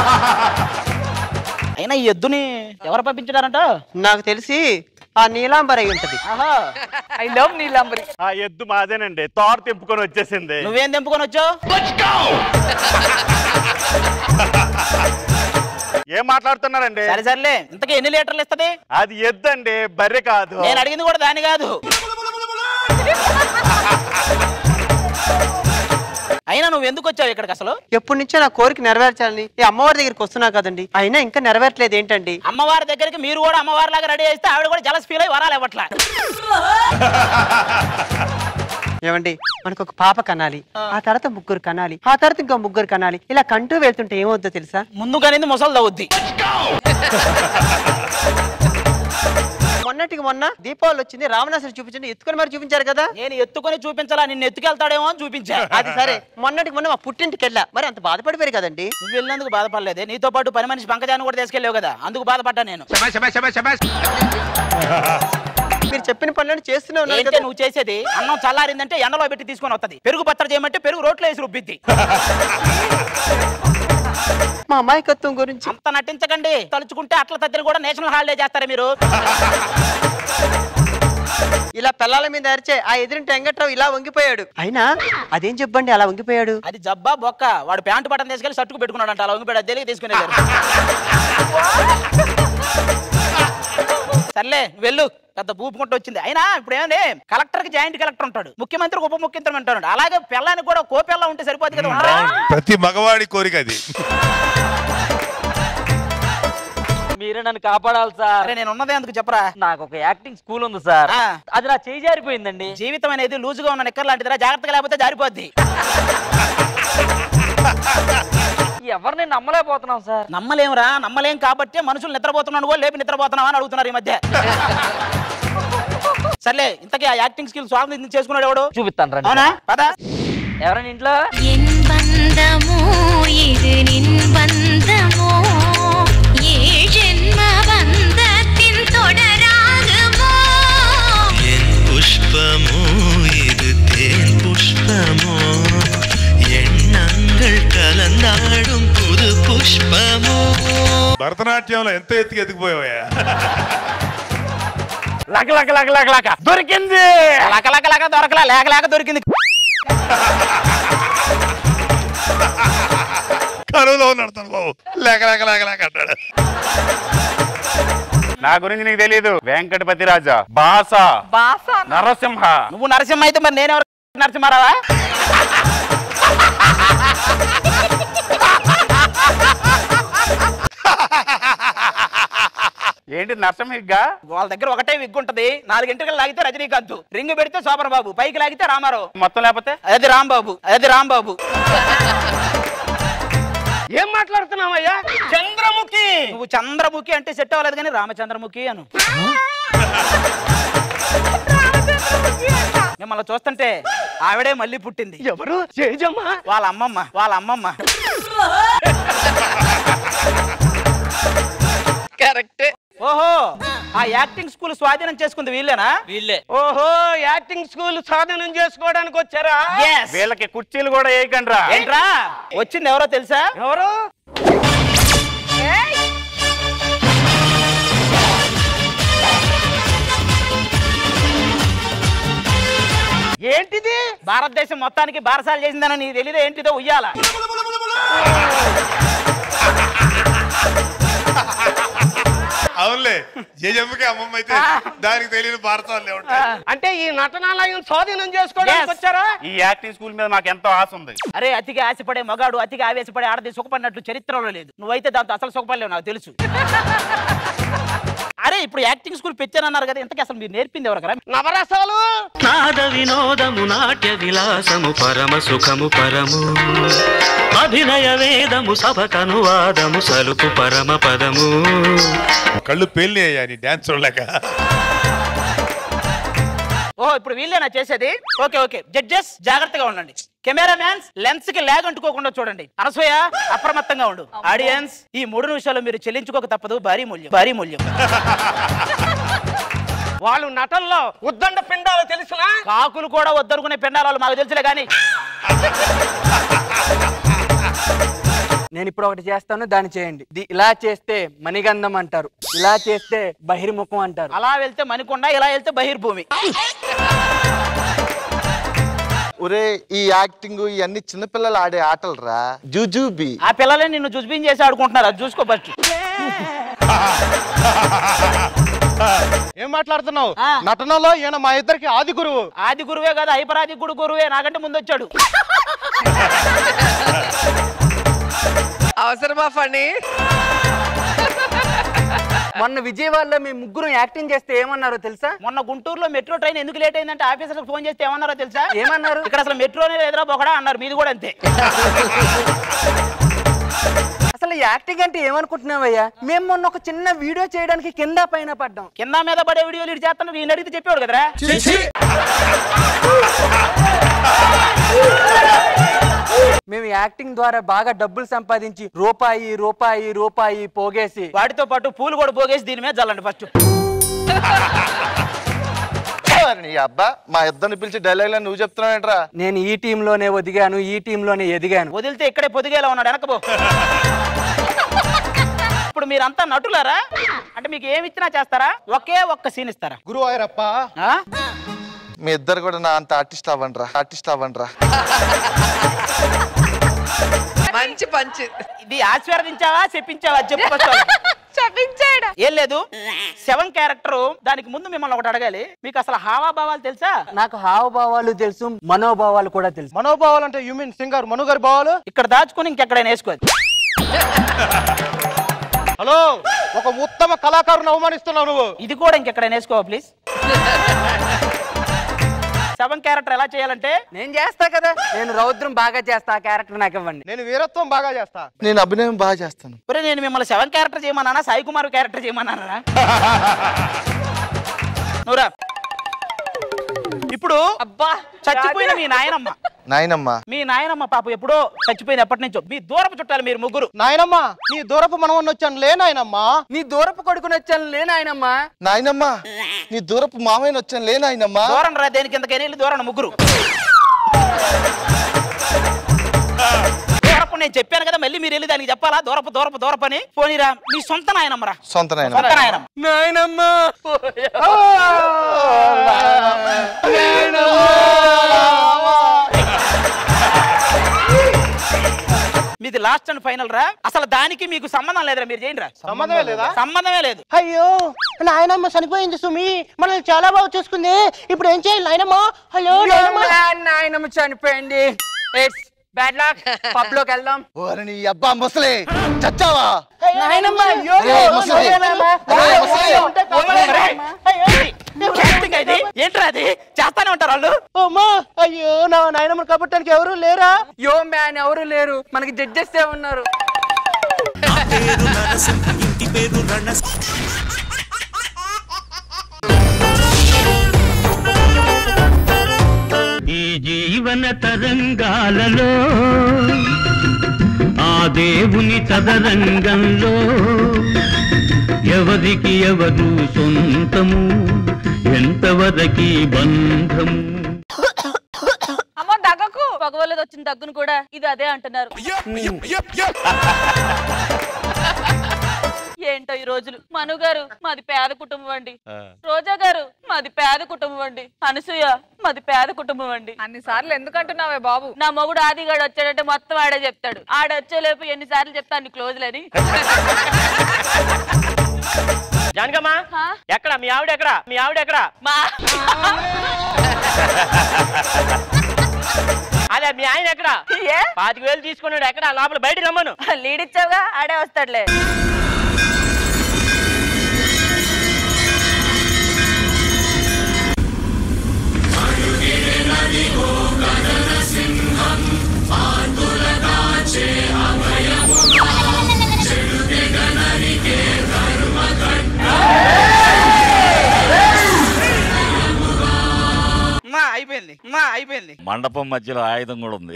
అయినా ఈ ఎద్దుని ఎవరు పంపించారంట నాకు తెలిసి ఆ నీలాంబర్ అయి ఉంటది ఐ లవ్ నీలాంబరి ఆ ఎద్దు మాదేనండి తోట తెంపుకొని వచ్చేసింది నువ్వేం తెంపుకొని వచ్చావు ఏం మాట్లాడుతున్నారండి సరే సర్లే ఇంతకీ ఎన్ని లీటర్లు ఇస్తది అది ఎద్దు అండి బర్రె కాదు నేను అడిగింది కూడా దాని కాదు అయినా నువ్వు ఎందుకు వచ్చావు ఇక్కడికి అసలు ఎప్పటి నుంచో నా కోరిక నెరవేర్చాలని ఈ అమ్మవారి దగ్గరికి వస్తున్నా కదండి అయినా ఇంకా నెరవేర్చలేదు ఏంటండి అమ్మవారి దగ్గరికి మీరు కూడా అమ్మవారి లాగా రెడీ చేస్తే ఆవిడ కూడా జలస్ ఫీల్ అయ్యి వరాలు ఇవ్వట్లా ఏమండి మనకు ఒక పాప కనాలి ఆ తర్వాత ముగ్గురు కనాలి ఆ తర్వాత ఇంకో ముగ్గురు కనాలి ఇలా కంటూ వెళ్తుంటే ఏమవుద్దో తెలుసా ముందు కనింది ముసలు తవ్వుద్ది మొన్నటికి మొన్న దీపావళి వచ్చింది రావణాసురు చూపించండి ఎత్తుకొని మరి చూపించారు కదా నేను ఎత్తుకొని చూపించాలా నిన్ను ఎత్తుకెళ్తాడేమో అని చూపించా అది సరే మొన్నటికి మొన్న మా పుట్టింటికి వెళ్ళా మరి అంత బాధపడిపోయారు కదండి నువ్వు వెళ్ళినందుకు బాధపడలేదే నీతో పాటు పని మనిషి పంకజాన్ని కూడా తీసుకెళ్ళావు కదా అందుకు బాధపడ్డా నేను మీరు చెప్పిన పనులను చేస్తూనే ఉన్నారు ఏంటే కదా నువ్వు చేసేది అన్నం చల్లారిందంటే ఎండలో పెట్టి తీసుకొని వస్తది పెరుగు పత్ర చేయమంటే పెరుగు రోట్లో వేసి రుబ్బిద్ది మా అమాయకత్వం గురించి అంత నటించకండి తలుచుకుంటే అట్ల తద్దిని కూడా నేషనల్ హాలిడే చేస్తారా మీరు ఇలా పిల్లల మీద అరిచే ఆ ఎదురింటి వెంకట్రావు ఇలా వంగిపోయాడు అయినా అదేం చెప్పండి అలా వంగిపోయాడు అది జబ్బా బొక్క వాడు ప్యాంటు బటన్ తీసుకెళ్లి షర్టుకు పెట్టుకున్నాడు అలా వంగిపోయాడు తెలియ తీసుకునేవారు సర్లే నువ్వు వెళ్ళు పెద్ద ఊపుకుంటూ వచ్చింది అయినా ఇప్పుడు ఏమండి కలెక్టర్ కి జాయింట్ కలెక్టర్ ఉంటాడు ముఖ్యమంత్రికి ఉప ముఖ్యమంత్రి అంటాడు అలాగే పిల్లానికి కూడా కోపిల్ల ఉంటే సరిపోతుంది కదా ఉండరా? ప్రతి మగవాడి కోరిక అది మీరే నన్ను కాపాడాలి సార్ అరే నేను ఉన్నదే అందుకు చెప్పరా నాకు ఒక యాక్టింగ్ స్కూల్ ఉంది సార్ అది నా చేయి జారిపోయిందండి జీవితం అనేది లూజుగా ఉన్న నిక్కర్ లాంటిదిరా జాగ్రత్తగా లేకపోతే జారిపోద్ది ఎవరిని నమ్మలేకపోతున్నాం సార్ నమ్మలేమురా నమ్మలేం కాబట్టి మనుషులు నిద్రపోతున్నాను కూడా లేపి నిద్రపోతున్నావా అని అడుగుతున్నారు ఈ మధ్య సర్లే ఇంతకీ ఆ యాక్టింగ్ స్కిల్ స్వామి చేసుకున్నాడు ఎవడు చూపిస్తాను రండి అవునా పద ఎవరైనా ఇంట్లో என் பந்தமோ இது நின் பந்தமோ ஏ ஜென்ம பந்தத்தின் தொடராகுமோ என் புஷ்பமோ இது தேன் புஷ்பமோ எண்ணங்கள் கலந்தாடும் புது புஷ்பமோ భరతనాట్యంలో ఎంత ఎత్తుకు ఎత్తుకుపోయావయ్యా లక లక లక లక లక దొరికింది లక లక లక దొరకలా లేక లేక దొరికింది కరువులో ఉన్నాడు తను బాబు లేక లేక లేక లేక అంటాడు నా గురించి నీకు తెలియదు వెంకటపతి రాజా బాస బాస నరసింహ నువ్వు నరసింహ అయితే మరి నేనెవరు నరసింహారావా ఏంటి నరసింహగా వాళ్ళ దగ్గర ఒకటే విగ్ ఉంటది నాలుగింటికి లాగితే రజనీకాంత్ రింగ్ పెడితే శోభన్ బాబు పైకి లాగితే రామారావు మొత్తం లేకపోతే అది రాంబాబు అది రాంబాబు ఏం మాట్లాడుతున్నావయ్యా చంద్రముఖి నువ్వు చంద్రముఖి అంటే సెట్ అవ్వలేదు కానీ రామచంద్రముఖి అను మిమ్మల్ని చూస్తుంటే ఆవిడే మళ్ళీ పుట్టింది ఎవరు జేజమ్మ వాళ్ళ అమ్మమ్మ వాళ్ళ అమ్మమ్మ కరెక్ట్ ఓహో ఆ యాక్టింగ్ స్కూల్ స్వాధీనం చేసుకుంది వీళ్ళేనా వీళ్ళే ఓహో యాక్టింగ్ స్కూల్ సాధనం చేసుకోవడానికి వచ్చారా Yes. వీళ్ళకి కుర్చీలు కూడా వేయకండి రా ఏంట్రా వచ్చింది ఎవరో తెలుసా ఎవరు ఏంటిది భారతదేశం మొత్తానికి బారసాలు చేసిందని నీకు తెలియదు ఏంటిదో ఉయ్యాల అవునులే ఏ జమ్మకి అమ్మమ్మ అయితే దానికి తెలియని భారతాలు ఉంటాయి అంటే ఈ నటనాలయం స్వాధీనం చేసుకోవడానికి Yes. వచ్చారా ఈ యాక్టింగ్ స్కూల్ మీద మాకు ఎంతో ఆశ ఉంది అరే అతిగా ఆశపడే మగాడు అతిగా ఆవేశపడే ఆడది సుఖపడినట్లు చరిత్రలో లేదు నువ్వైతే దాంతో అసలు సుఖపడలేవు నాకు తెలుసు అరే ఇప్పుడు యాక్టింగ్ స్కూల్ పెట్టానన్నారు కదా ఇంతకీ అసలు మీరు నేర్పింది ఎవరికరా నవరసాలు నాద వినోదము నాట్య విలాసము పరమ సుఖము పరము అభినయ వేదము సభకనువాదము సలుపు పరమ పదము కళ్ళు పేలినాయి అయ్యా నీ డాన్స్ చూడలేక ఓహో ఇప్పుడు వీళ్ళేనా చేసేది ఓకే ఓకే జడ్జెస్ జాగ్రత్తగా ఉండండి కెమెరా మ్యాన్స్ లెన్స్ కి ల్యాగ్ అంటుకోకుండా చూడండి అనసూయ అప్రమత్తంగా ఉండు ఆడియన్స్ ఈ మూడు నిమిషాలు మీరు చెల్లించుకోక తప్పదు భారీ మూల్యం భారీ మూల్యం వాళ్ళు నటనలో ఉద్దండ పిండాలు తెలుసునా కాకులు కూడా వద్దనుకునే పెండాలు మాకు తెలుసులే కానీ నేను ఇప్పుడు ఒకటి చేస్తాను దాన్ని చేయండి ది- ఇలా చేస్తే మణిగంధం అంటారు ఇలా చేస్తే బహిర్ముఖం అంటారు అలా వెళ్తే మణికొండ ఇలా వెళ్తే బహిర్భూమి ఒరే ఈ యాక్టింగ్ ఇవన్నీ చిన్నపిల్లలు ఆడే ఆటలు రా జూజూబీ ఆ పిల్లలే నిన్ను జుజ్బీన్ చేసి ఆడుకుంటున్నారు అది చూసుకో ఫస్ట్ ఏం మాట్లాడుతున్నావు నటనలో ఈయన మా ఇద్దరికి ఆది గురువు ఆది గురువే కదా హైపరాది గుడు గురువే నాకంటే ముందు వచ్చాడు అవసరమా ఫణి మొన్న విజయవాడలో మీ ముగ్గురు యాక్టింగ్ చేస్తే ఏమన్నారో తెలుసా మొన్న గుంటూరులో మెట్రో ట్రైన్ ఎందుకు లేట్ అయిందంటే ఆఫీసర్ ఫోన్ చేస్తే ఏమన్నారో తెలుసా ఏమన్నారు ఇక్కడ అసలు మెట్రోనే లేదురా బొకడా అన్నారు మీది కూడా అంతే అసలు యాక్టింగ్ అంటే ఏమనుకుంటున్నావయ్యా మేము మొన్న ఒక చిన్న వీడియో చేయడానికి కింద పైన పడ్డాం కింద మీద పడే వీడియోలు ఇటు చేస్తాను వీడిని అడిగితే చెప్పేవాడు కదరా మేము యాక్టింగ్ ద్వారా బాగా డబ్బులు సంపాదించి రూపాయి రూపాయి రూపాయి పోగేసి వాటితో పాటు పూలు కూడా పోగేసి దీని మీద చల్లండి ఫస్ట్ ఓరి నీ అబ్బా మా ఇద్దరిని పిలిచి డైలాగ్ నువ్వు చెప్తున్నావు ఏంట్రా నేను ఈ టీంలోనే ఒదిగాను ఈ టీంలోనే ఎదిగాను వదిలితే ఇక్కడే పొదిగేలా ఉన్నాడు వెనకబో ఇప్పుడు మీరంతా నటులారా అంటే మీకు ఏమి ఇచ్చినా చేస్తారా ఒకే ఒక్క సీన్ ఇస్తారా గురువాయూరప్ప ఆ? మీ ఇద్దరు కూడా నా అంత ఆర్టిస్ట్ అవ్వండిరా ఆర్టిస్ట్ అవ్వండిరా మంచి పంచ్ ఇది ఆశీర్వదించావా చెప్పించావా చెప్పు first వాళ్ళకి. చెప్పించాడు ఏం లేదు సెవెన్ క్యారెక్టర్ దానికి ముందు మిమ్మల్ని ఒకటి అడగాలి మీకు అసలు హావాభావాలు తెలుసా నాకు హావభావాలు తెలుసు మనోభావాలు కూడా తెలుసు మనోభావాలు అంటే యు మీన్ సింగర్ మను గారి భావాలు ఇక్కడ దాచుకుని ఇంకెక్కడైనా వేసుకోవాలి హలో ఒక ఉత్తమ కళాకారుని అవమానిస్తున్నావు నువ్వు ఇది కూడా ఇంకెక్కడైనా వేసుకోవా ప్లీజ్ సెవెన్ క్యారెక్టర్ ఎలా చేయాలంటే నేను చేస్తా కదా నేను రౌద్రం బాగా చేస్తా ఆ క్యారెక్టర్ నాకు ఇవ్వండి నేను వీరత్వం బాగా చేస్తా నేను అభినయం బాగా చేస్తాను ఒరే నేను మిమ్మల్ని సెవెన్ క్యారెక్టర్ చేయమన్నానా సాయి కుమార్ క్యారెక్టర్ చేయమన్నానా నువ్వురా ఇప్పుడు అబ్బా చచ్చిపోయిన మీ నాయనమ్మ నాయనమ్మ మీ నాయనమ్మ పాప ఎప్పుడో చచ్చిపోయింది ఎప్పటి నుంచో మీ దూరపు చుట్టాలు మీరు ముగ్గురు నాయనమ్మ నీ దూరపు మనవన్న వచ్చాను లే నాయనమ్మా నీ దూరపు కొడుకుని వచ్చాను లేనాయనమ్మా నాయనమ్మ నీ దూరపు మామయ్య వచ్చాను లే నాయనమ్మ దూరం రా దేనికి కిందకైనా వెళ్ళి దూరం ముగ్గురు దూరపు నేను చెప్పాను కదా మళ్ళీ మీరు వెళ్ళి దానికి చెప్పాలా దూరపు దూరపు దూరపని పోనీరా మీ సొంత నాయనమ్మరా సొంత సొంత నాయనమ్మ నాయనమ్మ నాయనమ్మ మీది లాస్ట్ అండ్ ఫైనల్ రా అసలు దానికి మీకు సంబంధం లేదురా మీరు చేయండి రా సంబంధమే లేదా సంబంధమే లేదు అయ్యో నాయనమ్మ చనిపోయింది సుమి మనల్ని చాలా బాగా చూసుకుంది ఇప్పుడు ఏం చేయాలి నాయనమ్మ హలో నాయనమ్మ నాయనమ్మ చనిపోయింది ఇట్స్ బ్యాడ్ లక్ పబ్ లోకి వెళ్దాం ఓరి నీ అబ్బా ముసలి చచ్చావా నాయనమ్మ అయ్యో రేయ్ ముసలి. రేయ్ ముసలి. Acting ఇది ఏంట్రా అది చేస్తానే ఉంటారు వాళ్ళు అమ్మా అయ్యో నా నాయనమ్మని కప్పటానికి ఎవరు లేరా యో మ్యాన్ ఎవరు లేరు మనకి జడ్జెస్ ఏ ఉన్నారు పేరు నరసింహ ఇంటి పేరు రణ ఈ జీవన తరంగాలలో ఆ దేవుని తదరంగంలో ఎవరికి ఎవరు సొంతము ఎంతవరకి బంధము అమ్మో దగ్గకు పగవలేదు వచ్చిన దగ్గును కూడా ఇది అదే అంటున్నారు ఏంటో ఈ రోజులు మను గారు మాది పేద కుటుంబం అండి రోజా గారు మాది పేద కుటుంబం అండి అనసూయ మాది పేద కుటుంబం అండి అన్ని సార్లు ఎందుకు అంటున్నావే బాబు నా మొగుడు ఆదిగాడు వచ్చాడంటే మొత్తం ఆడే చెప్తాడు ఆడ వచ్చేలేపు ఎన్నిసార్లు చెప్తా అన్ని క్లోజ్లని జానకమ్మా ఎక్కడ మీ ఆవిడ ఎక్కడ మీ ఆవిడ ఎక్కడ మా అదే మీ ఆయన ఎక్కడ ఏ పాతిక వేలు తీసుకున్నాడు ఎక్కడ లోపల బయట రమ్మను లీడ్ ఇచ్చావుగా ఆడే వస్తాడులే మా అయిపోయింది మా అయిపోయింది మండపం మధ్యలో ఆయుధం కూడా ఉంది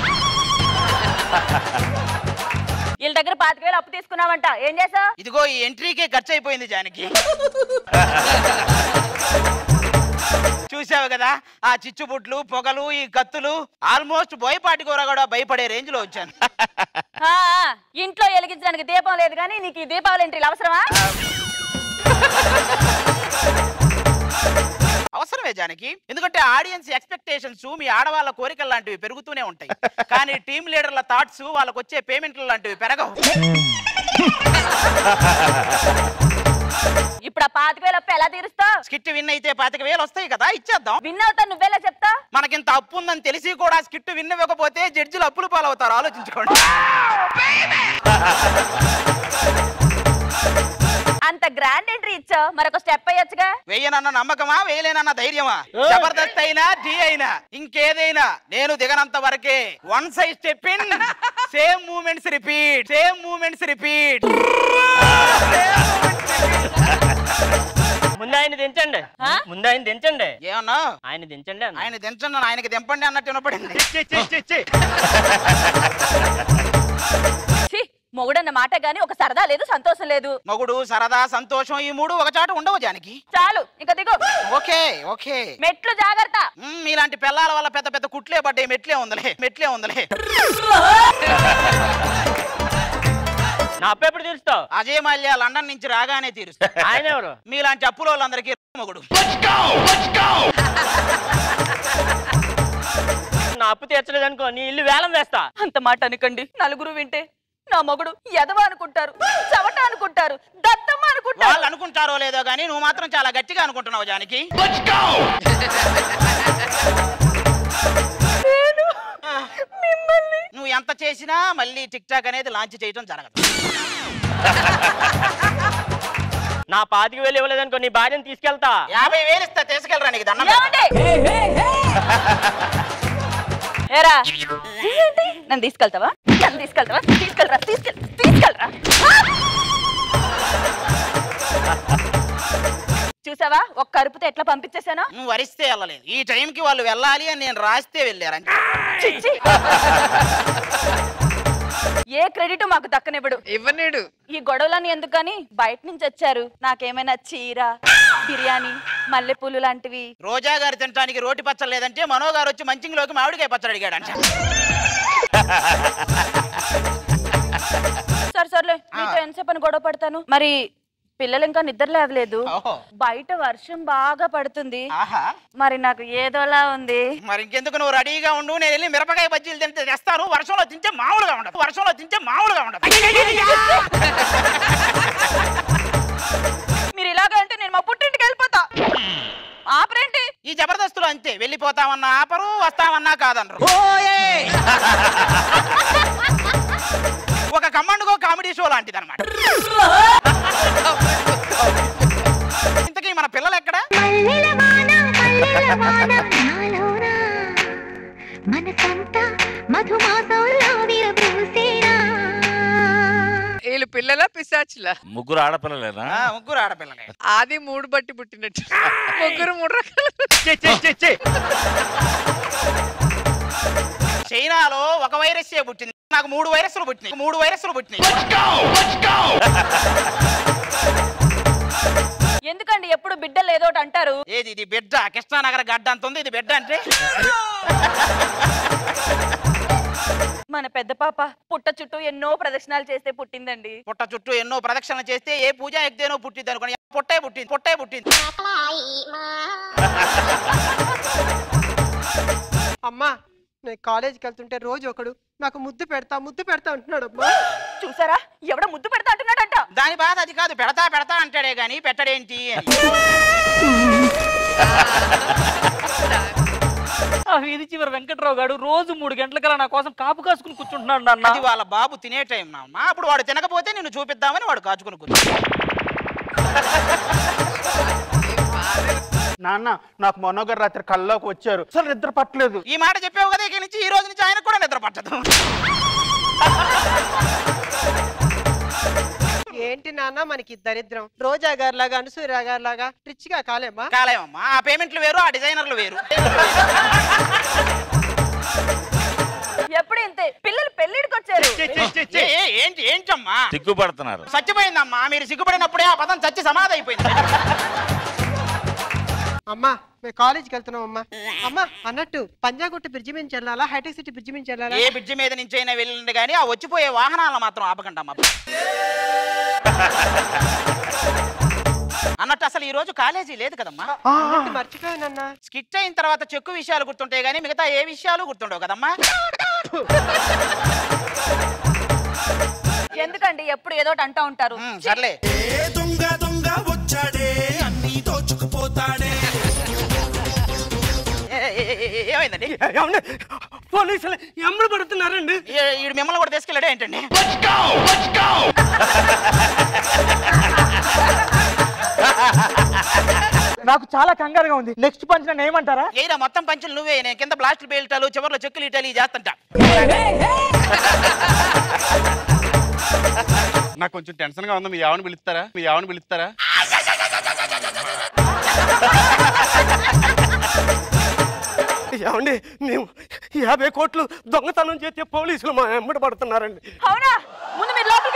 వీళ్ళ దగ్గర పాతిక వేలు అప్పు తీసుకున్నావంట ఏం చేసావు ఇదిగో ఈ ఎంట్రీకే ఖర్చు అయిపోయింది జానకి చూసావు కదా ఆ చిచ్చుబుట్లు పొగలు ఈ కత్తులు ఆల్మోస్ట్ బోయపాటి కూర కూడా భయపడే రేంజ్ లో వచ్చాను ఆ, ఆ, ఇంట్లో వెలిగించడానికి దీపం లేదు కానీ నీకు ఈ దీపావళి ఎంట్రీలు అవసరమా అవసరమే జానకి ఎందుకంటే ఆడియన్స్ ఎక్స్పెక్టేషన్స్ మీ ఆడవాళ్ళ కోరికలు లాంటివి పెరుగుతూనే ఉంటాయి కానీ టీం లీడర్ల థాట్స్ వాళ్ళకి వచ్చే పేమెంట్లు లాంటివి పెరగవు ఇప్పుడు ఆ పాతిక వేలు అప్పు ఎలా తీరుస్తావు స్కిట్ విన్ అయితే పాతిక వేలు వస్తాయి కదా ఇచ్చేద్దాం విన్ అవుతా నువ్వెలా చెప్తా మనకింత అప్పు ఉందని తెలిసి కూడా స్కిట్ విన్ ఇవ్వకపోతే జడ్జిలు అప్పులు పాలవుతారు ఆలోచించుకోండి అంత గ్రాండ్ ఎంట్రీ ఇచ్చావు మరొక స్టెప్ అయ్యొచ్చుగా వేయనన్న నమ్మకమా వేయలేనన్న ధైర్యమా జబర్దస్త్ అయినా ఢీ అయినా ఇంకేదైనా నేను దిగనంత వరకే one side step in same moments repeat same moments repeat ముందు ఆయన దించండి ముందు ఆయన దించండి ఏమన్నా ఆయన దించండి అన్న. ఆయన దించండి అన్న, ఆయనకి దింపండి అన్నట్టు వినపడింది ఛీ, మొగుడన్న మాట గాని ఒక సరదా లేదు సంతోషం లేదు మొగుడు సరదా సంతోషం ఈ మూడు ఒక చాట ఉండవు జానకి చాలు ఇంకా దిగు ఓకే ఓకే మెట్లు జాగ్రత్త మ్మ్, మీలాంటి పిల్లల వల్ల పెద్ద పెద్ద కుట్లే పడ్డాయి మెట్లే ఉందలే మెట్లే ఉందలే నా అప్పు ఎప్పుడు తీరుస్తావు అజయ్ మాల్యా లండన్ నుంచి రాగానే తీరుస్తా ఆయన ఎవరు మీలాంటి అప్పుల వాళ్ళందరికీ మొగుడు నా అప్పు తీర్చలేదు అనుకో నీ ఇల్లు వేలం వేస్తా అంత మాట అనకండి నలుగురు వింటే నా మొగుడు ఎదవ అనుకుంటారు చవట అనుకుంటారు దత్తమ్మ అనుకుంటారు వాళ్ళు అనుకుంటారో లేదో గానీ నువ్వు మాత్రం చాలా గట్టిగా అనుకుంటున్నావు జానకి నువ్వు ఎంత చేసినా మళ్ళీ టిక్ టాక్ అనేది లాంచ్ చేయడం జరగదు నా పాతికి వేలు ఇవ్వలేదనుకో నీ భార్యను తీసుకెళ్తా యాభై వేలు ఇస్తా తీసుకెళ్ళరా నీకు దండం ఏరా ఏంటి? నన్ను తీసుకెళ్తావా నన్ను తీసుకెళ్తావా తీసుకెళ్ళరా తీసుకెళ్ తీసుకెళ్ళరా చూసావా ఒక్క అరుపుతో ఎట్లా పంపించేశాను నువ్వు వరిస్తే వెళ్ళలేదు ఈ టైంకి వాళ్ళు వెళ్ళాలి అని నేను రాస్తే వెళ్ళారంటే చిచ్చి. ఏ క్రెడిట్ మాకు దక్కనివ్వడు ఇవ్వనేడు ఈ గొడవలని ఎందుకని బయట నుంచి వచ్చారు నాకేమైనా చీర బిర్యానీ మల్లెపూలు లాంటివి రోజా గారు తినడానికి రోటి పచ్చడి లేదంటే మనో గారు వచ్చి మంచింగిలోకి మామిడికాయ పచ్చడి అడిగాడంట సరే సర్లే మీతో ఎంతసేపు అని గొడవ పడతాను మరి పిల్లలు ఇంకా నిద్ర లేవలేదు బయట వర్షం బాగా పడుతుంది మరి నాకు ఏదోలా ఉంది మరి ఇంకెందుకు నువ్వు రెడీగా ఉండు నేను వెళ్ళి మిరపకాయ బజ్జీలు తింటే తెస్తాను వర్షంలో తింటే మామూలుగా ఉండదు వర్షంలో తింటే మామూలుగా ఉండదు మీరు ఇలాగ అంటే నేను మా పుట్టింటికి వెళ్ళిపోతా ఆపరేంటి ఈ జబర్దస్తులు అంతే వెళ్ళిపోతామన్నా ఆపరు వస్తామన్నా కాదనరు ఒక కమాండ్గో కామెడీ షో లాంటిది అనమాట ఇంతకీ మన పిల్లలు ఎక్కడ మనసంతా మధుమాసంలో విరబూసేనా వీళ్ళు పిల్లల పిశాచులా ముగ్గురు ఆడపిల్లలేనా ముగ్గురు ఆడపిల్లలే ఆది మూడు బట్టి పుట్టినట్టు ముగ్గురు మూడు రకాలు చైనాలో ఒక వైరస్ పుట్టింది నాకు మూడు వైరస్లు పుట్టినాయి మూడు వైరస్లు పుట్టినాయి ఎందుకండి ఎప్పుడు బిడ్డలు ఏదో ఒకటి అంటారు ఏది ఇది బిడ్డ కృష్ణానగర్ గడ్డ అంత ఉంది ఇది బిడ్డ అంటే మన పెద్ద పాప పుట్ట చుట్టూ ఎన్నో ప్రదర్శనలు చేస్తే పుట్టిందండి పుట్ట చుట్టూ ఎన్నో ప్రదక్షిణలు చేస్తే ఏ పూజ ఎగ్దేనో పుట్టింది అనుకోని పుట్టే పుట్టింది పుట్టే పుట్టింది అమ్మా నేను కాలేజీకి వెళ్తుంటే రోజు ఒకడు నాకు ముద్దు పెడతా ముద్దు పెడతా అంటున్నాడు అమ్మా చూసారా ఎవడో ముద్దు పెడతా అంటున్నాడంట దాని బాధ అది కాదు పెడతా పెడతా అంటాడే గాని పెట్టడేంటి అని ఆ వీధి చివరి వెంకట్రావు గారు రోజు మూడు గంటలకల్లా నా కోసం కాపు కాసుకుని కూర్చుంటున్నాడు నాన్న అది వాళ్ళ బాబు తినే టైం నామ్మా అప్పుడు వాడు తినకపోతే నిన్ను చూపిద్దామని వాడు కాచుకుని కూర్చున్నాడు నాన్న నాకు మనోగర్ రాత్రి కల్లోకి వచ్చారు అసలు నిద్ర పట్టలేదు ఈ మాట చెప్పావు కదా ఇక నుంచి ఈ రోజు నుంచి ఆయన కూడా నిద్ర పట్టదు ఏంటి నాన్న మనకి దరిద్రం రోజా గారి లాగా అనసూయ గారి లాగా రిచ్ గా కాలేమా కాలేమమ్మా ఆ పేమెంట్లు వేరు ఆ డిజైనర్లు వేరు ఎప్పుడు ఇంతే పిల్లలు పెళ్లిడికి వచ్చారు ఏ, ఏ, ఏంటి ఏంటమ్మా సిగ్గుపడుతున్నారు చచ్చిపోయిందమ్మా మీరు సిగ్గుపడినప్పుడే ఆ పదం చచ్చి సమాధి అయిపోయింది అమ్మా మేము కాలేజీకి వెళ్తున్నాం అమ్మా అమ్మా అన్నట్టు పంజాగుట్ట బ్రిడ్జి నుంచి వెళ్ళాలా హైటెక్ సిటీ బ్రిడ్జి నుంచి వెళ్ళాలా ఏ బ్రిడ్జి మీద నుంచి అయినా వెళ్ళండి కానీ ఆ వచ్చిపోయే వాహనాలను మాత్రం ఆపకండి అమ్మా అన్నట్టు అసలు ఈ రోజు కాలేజీ లేదు కదమ్మా అన్నట్టు మర్చిపోయానన్నా స్కిట్ అయిన తర్వాత చెక్కు విషయాలు గుర్తుంటాయి కానీ మిగతా ఏ విషయాలు గుర్తుండవు కదమ్మా ఎందుకండి ఎప్పుడు ఏదో ఒకటి అంటా ఉంటారు సర్లే దొంగ దొంగ వచ్చాడే అన్ని దోచుకుపోతాడే ఏమైందండి పోలీసులు ఎమ్మలు పడుతున్నారండి ఈడు మిమ్మల్ని కూడా తీసుకెళ్ళాడే ఏంటండి నాకు చాలా కంగారుగా ఉంది నెక్స్ట్ పంచ్ నన్ను ఏమంటారా ఏరా మొత్తం పంచులు నువ్వే నేను కింద బ్లాస్ట్లు పేల్టాలు చివర్లో చెక్కులు ఇటాలి చేస్తుంటా నాకు కొంచెం టెన్షన్ గా ఉంది మీ ఆవిడ పిలుస్తారా మీ ఆవిడ పిలుస్తారా ఏమండి మేము యాభై కోట్లు దొంగతనం చేస్తే పోలీసులు మా ఎమ్మడి పడుతున్నారండి అవునా ముందు మీరు లోపలికి